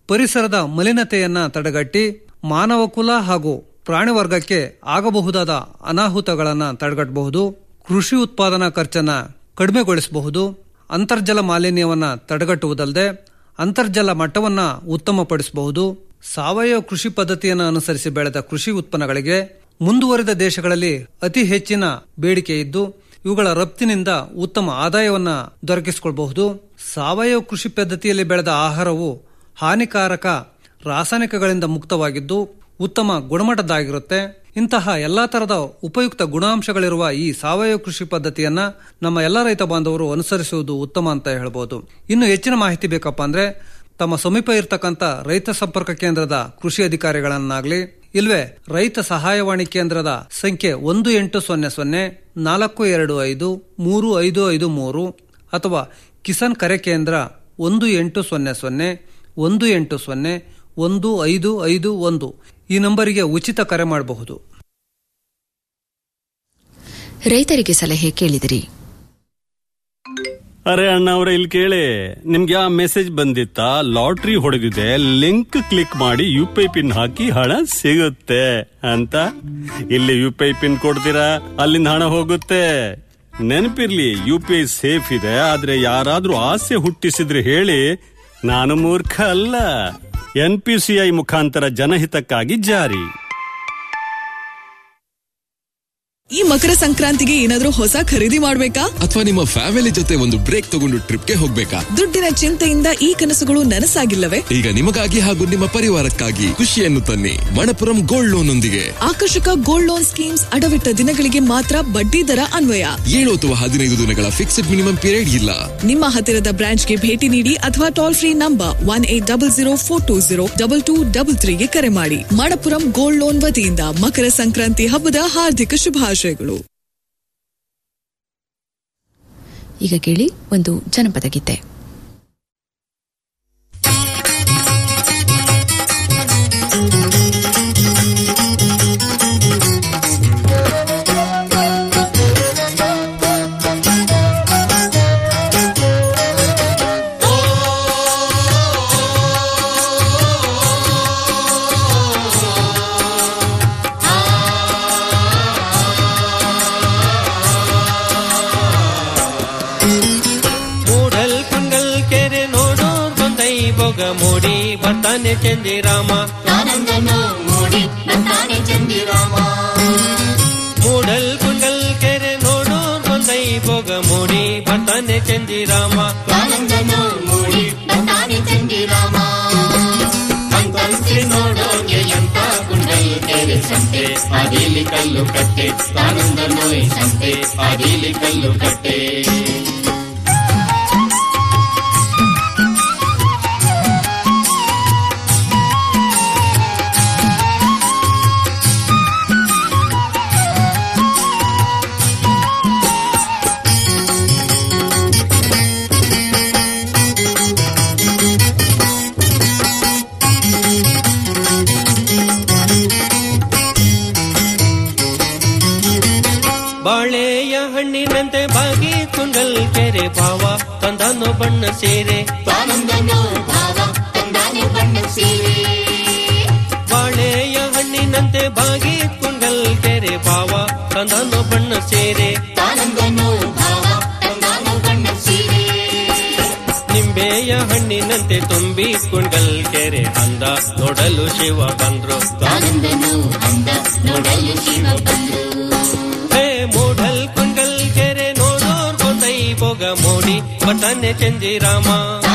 ಪರಿಸರದ ಮಲಿನತೆಯನ್ನ ತಡೆಗಟ್ಟಿ ಮಾನವ ಕುಲ ಹಾಗೂ ಪ್ರಾಣಿ ವರ್ಗಕ್ಕೆ ಆಗಬಹುದಾದ ಅನಾಹುತಗಳನ್ನ ತಡೆಗಟ್ಟಬಹುದು ಕೃಷಿ ಉತ್ಪಾದನಾ ಖರ್ಚನ್ನ ಕಡಿಮೆಗೊಳಿಸಬಹುದು ಅಂತರ್ಜಲ ಮಾಲಿನ್ಯವನ್ನ ತಡೆಗಟ್ಟುವುದಲ್ಲದೆ ಅಂತರ್ಜಲ ಮಟ್ಟವನ್ನ ಉತ್ತಮಪಡಿಸಬಹುದು ಸಾವಯವ ಕೃಷಿ ಪದ್ಧತಿಯನ್ನು ಅನುಸರಿಸಿ ಬೆಳೆದ ಕೃಷಿ ಉತ್ಪನ್ನಗಳಿಗೆ ಮುಂದುವರಿದ ದೇಶಗಳಲ್ಲಿ ಅತಿ ಹೆಚ್ಚಿನ ಬೇಡಿಕೆ ಇದ್ದು ಇವುಗಳ ರಫ್ತಿನಿಂದ ಉತ್ತಮ ಆದಾಯವನ್ನ ದೊರಕಿಸಿಕೊಳ್ಳಬಹುದು ಸಾವಯವ ಕೃಷಿ ಪದ್ಧತಿಯಲ್ಲಿ ಬೆಳೆದ ಆಹಾರವು ಹಾನಿಕಾರಕ ರಾಸಾಯನಿಕಗಳಿಂದ ಮುಕ್ತವಾಗಿದ್ದು ಉತ್ತಮ ಗುಣಮಟ್ಟದ್ದಾಗಿರುತ್ತೆ ಇಂತಹ ಎಲ್ಲಾ ತರದ ಉಪಯುಕ್ತ ಗುಣಾಂಶಗಳಿರುವ ಈ ಸಾವಯವ ಕೃಷಿ ಪದ್ಧತಿಯನ್ನ ನಮ್ಮ ಎಲ್ಲ ರೈತ ಬಾಂಧವರು ಅನುಸರಿಸುವುದು ಉತ್ತಮ ಅಂತ ಹೇಳ್ಬೋದು ಇನ್ನು ಹೆಚ್ಚಿನ ಮಾಹಿತಿ ಬೇಕಪ್ಪ ಅಂದ್ರೆ ತಮ್ಮ ಸಮೀಪ ಇರತಕ್ಕಂತ ರೈತ ಸಂಪರ್ಕ ಕೇಂದ್ರದ ಕೃಷಿ ಅಧಿಕಾರಿಗಳನ್ನಾಗ್ಲಿ ಇಲ್ವೇ ರೈತ ಸಹಾಯವಾಣಿ ಕೇಂದ್ರದ ಸಂಖ್ಯೆ ಒಂದು ಎಂಟು ಸೊನ್ನೆ ಸೊನ್ನೆ ನಾಲ್ಕು ಎರಡು ಐದು ಮೂರು ಐದು ಐದು ಮೂರು ಅಥವಾ ಕಿಸಾನ್ ಕರೆ ಕೇಂದ್ರ ಒಂದು ಎಂಟು ಸೊನ್ನೆ ಸೊನ್ನೆ ಒಂದು ಎಂಟು ಸೊನ್ನೆ ಒಂದು ಐದು ಐದು ಒಂದು ಈ ನಂಬರಿಗೆ ಉಚಿತ ಕರೆ ಮಾಡಬಹುದು ರೈತರಿಗೆ ಸಲಹೆ ಕೇಳಿದಿರಿ ಅರೆ ಅಣ್ಣ ಅವ್ರೆ ಇಲ್ಲಿ ಕೇಳಿ ನಿಮ್ಗೆ ಆ ಮೆಸೇಜ್ ಬಂದಿತ್ತಾ ಲಾಟ್ರಿ ಹೊಡೆದಿದೆ ಲಿಂಕ್ ಕ್ಲಿಕ್ ಮಾಡಿ ಯು ಪಿ ಐ ಪಿನ್ ಹಾಕಿ ಹಣ ಸಿಗುತ್ತೆ ಅಂತ ಇಲ್ಲಿ ಯು ಪಿ ಐ ಪಿನ್ ಕೊಡ್ತೀರಾ ಅಲ್ಲಿಂದ ಹಣ ಹೋಗುತ್ತೆ ನೆನಪಿರ್ಲಿ ಯು ಪಿ ಐ ಸೇಫ್ ಇದೆ ಆದ್ರೆ ಯಾರಾದ್ರೂ ಆಸೆ ಹುಟ್ಟಿಸಿದ್ರೆ ಹೇಳಿ ನಾನು ಮೂರ್ಖ ಅಲ್ಲ ಎನ್ ಪಿ ಸಿ ಐ ಮುಖಾಂತರ ಜನಹಿತಕ್ಕಾಗಿ ಜಾರಿ ಈ ಮಕರ ಸಂಕ್ರಾಂತಿಗೆ ಏನಾದ್ರೂ ಹೊಸ ಖರೀದಿ ಮಾಡ್ಬೇಕಾ ಅಥವಾ ನಿಮ್ಮ ಫ್ಯಾಮಿಲಿ ಜೊತೆ ಒಂದು ಬ್ರೇಕ್ ತಗೊಂಡು ಟ್ರಿಪ್ಗೆ ಹೋಗ್ಬೇಕಾ ದುಡ್ಡಿನ ಚಿಂತೆಯಿಂದ ಈ ಕನಸುಗಳು ನನಸಾಗಿಲ್ಲವೇ ಈಗ ನಿಮಗಾಗಿ ಹಾಗೂ ನಿಮ್ಮ ಪರಿವಾರಕ್ಕಾಗಿ ಖುಷಿಯನ್ನು ತನ್ನಿ ಮಣಪುರಂ ಗೋಲ್ಡ್ ಲೋನ್ ಒಂದಿಗೆ ಆಕರ್ಷಕ ಗೋಲ್ಡ್ ಲೋನ್ ಸ್ಕೀಮ್ಸ್ ಅಡವಿಟ್ಟ ದಿನಗಳಿಗೆ ಮಾತ್ರ ಬಡ್ಡಿ ದರ ಅನ್ವಯ ಏಳು ಅಥವಾ ಹದಿನೈದು ದಿನಗಳ ಫಿಕ್ಸ್ಡ್ ಮಿನಿಮಮ್ ಪೀರಿಯಡ್ ಇಲ್ಲ ನಿಮ್ಮ ಹತ್ತಿರದ ಬ್ರಾಂಚ್ಗೆ ಭೇಟಿ ನೀಡಿ ಅಥವಾ toll free number one eight double zero four two zero double two double ತ್ರೀಗೆ ಕರೆ ಮಾಡಿ ಮಣಪುರಂ ಗೋಲ್ಡ್ ಲೋನ್ ವತಿಯಿಂದ ಮಕರ ಸಂಕ್ರಾಂತಿ ಹಬ್ಬದ ಹಾರ್ದಿಕ ಶುಭಾಶಯಗಳು ಈಗ ಕೇಳಿ ಒಂದು ಜನಪದ ಗೀತೆ ಮೂಡಲ್ ಕುಂಡಲ್ ಕೆರೆ ನೋಡೋರ್ ಬಂದೈ ಬೊಗ ಮೂಡಿ ಬರ್ತಾನೆ ಚಂದಿರಾಮ ಮೂಡಲ್ ಕುಂಡಲ್ ಕೆರೆ ನೋಡೋರ್ ಬಂದೈ ಬೊಗ ಮೂಡಿ ಬರ್ತಾನೆ ಚಂದಿರಾಮ ನೋಡೋಗೆ ಎಂತ ಕುಂಡಲ್ ಕೆರೆ ಸಂತೆ ಅದಿಲಿ ಕಲ್ಲು ಕಟ್ಟೆ ಆನಂದ ನೋಯ್ ಸಂತೆ ಅದಿಲಿ ಕಲ್ಲು ಕಟ್ಟೆ ಬಾಳೆಯ ಹಣ್ಣಿನಂತೆ ಬಾಗಿ ಕುಂಡಲ್ ಕೆರೆ ಭಾವ ತಂದನು ಬಣ್ಣ ಸೇರೆ ಬಾಳೆಯ ಹಣ್ಣಿನಂತೆ ಬಾಗಿ ಕುಂಡಲ್ ಕೆರೆ ಭಾವ ತಂದನು ಬಣ್ಣ ಸೇರೆ ನಿಂಬೆಯ ಹಣ್ಣಿನಂತೆ ತುಂಬಿ ಕುಂಡಲ್ ಕೆರೆ ಅಂದ ನೋಡಲು ಶಿವ ಬಂದ್ರು ಹೇ ಮೂಡಲ್ ಕುಂಡಲ್ ಕೆರೆ ನೋಡೋರ್ ಕೊಂದೈ ಬೊಗ ಮೋಡಿ ಬತಾನೆ ಚಂದಿರಾಮ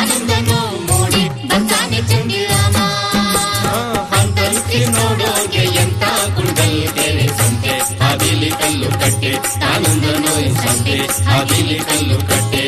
ನೋಡೋಗೆ ಎಂತ ಕುಂಡಲ್ ಕೆರೆ ಸಂತೆ ಅದಿಲಿ ಕಲ್ಲು ಕಟ್ಟೆ ಆನಂದ ನೋಯ್ ಸಂತೆ ಅದಿಲಿ ಕಲ್ಲು ಕಟ್ಟೆ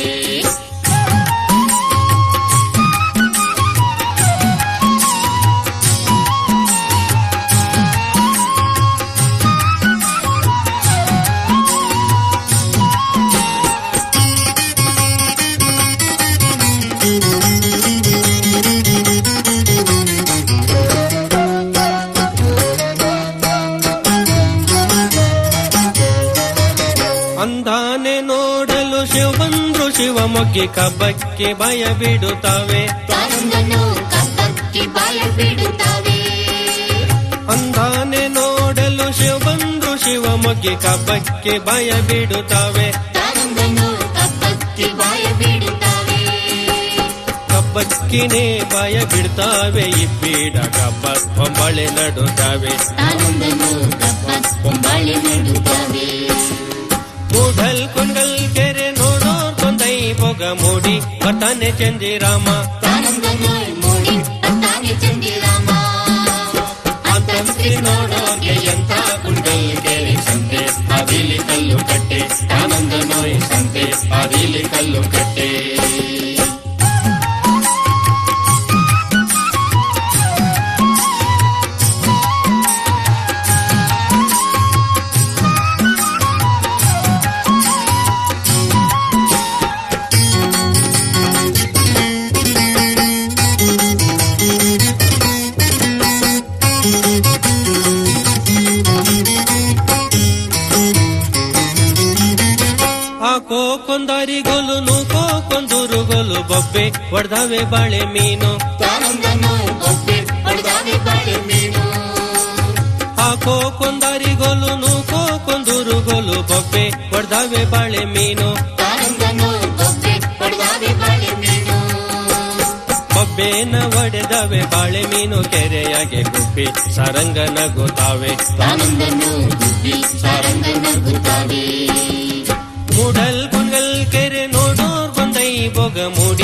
ಅಂದಾನೆ ನೋಡಲು ಶಿವ ಬಂದ್ರು ಶಿವ ಮೊಗ್ಗೆ ಕಬ್ಬಕ್ಕೆ ಭಯ ಬಿಡುತ್ತವೆ ಬಾಯ ಬಿಡುತ್ತವೆ ಅಂದಾನೆ ನೋಡಲು ಶಿವ ಬಂದು ಶಿವಮೊಗ್ಗಿ ಕಬ್ಬಕ್ಕೆ ಭಯ ಬಿಡುತ್ತವೆ ತಾನೊಂದನ್ನು ಕಪ್ಪಕ್ಕೆ ಬಾಯ ಬಿಡುತ್ತವೆ ಕಬ್ಬಕ್ಕಿನೇ ಭಯ ಬಿಡ್ತಾವೆ ಇಬ್ಬೀಡ ಕಬ್ಬ ಹೊಂಬಳೆ ನಡುತ್ತವೆ ತಾನೊಂದನ್ನು ಕಪ್ಪ ಕೊಂಬಾಳೆ ನೆಡುತ್ತವೆ ಮೂಢಲ್ ಕುಂಡಲ್ ಕೆರೆ ನೋಡೋ ಕೊಂದೈ ಬೊಗ ಮೂಡಿ ಬರ್ತಾನೆ ಚಂದಿರಾಮ ತಾನೊಂದನ್ನು ಮೂಡಿ ಬರ್ತಾನೆ ಚಂದಿರಾಮ ಅಂತಸ್ತಿ ನೋಡೋಗೆ ಎಂತ ಕುಂಡಲ್ ಕೆರೆ ಸಂತೆ ಅದಿಲಿ ಕಲ್ಲು ಕಟ್ಟೆ ತಾನೊಂದ ನೋಯ್ ಸಂತೆ ಅದಿಲಿ ಕಲ್ಲು ಕಟ್ಟೆ ಹಾಕೋ ಕೊಂದಾರಿಗೊಲು ನೂಕೋ ಕೊಂದೂರುಗೊಲು ಬೊಬ್ಬೆ ಹೊಡ್ದಾವೆ ಬಾಳೆ ಮೀನು ತಾನೊಂದನ್ನು ಒಬ್ಬೆ ಹೊಡೆದಾವೆ ಬಾಳೆ ಮೀನು ಹಾಕೋ ಕೊಂದಾರಿಗೊಲು ನೂಕೋ ಕೊಂದೂರುಗೊಲು ಬೊಬ್ಬೆ ಹೊಡ್ದಾವೆ ಬಾಳೆ ಮೀನು ತಾನೊಂದನ್ನು ಒಬ್ಬೆ ಹೊಡೆದಾವೆ ಬಾಳೆ ಮೀನು ಬೊಬ್ಬೆನ ಒಡೆದವೆ ಬಾಳೆ ಮೀನು ಕೆರೆಯಾಗೆ ಗುಬ್ಬಿ ಸರಂಗನ ಗೊತ್ತಾವೆ ತಾನೊಂದನ್ನು ಗುಬ್ಬಿ ಸಾರಂಗನ ಗುತ್ತಾವೆ ಮೂಡಲ್ ಕುಂಗಲ್ ಕೆರೆ ನೋಡೋರ್ ಬಂದೈ ಬೊಗ ಮೂಡಿ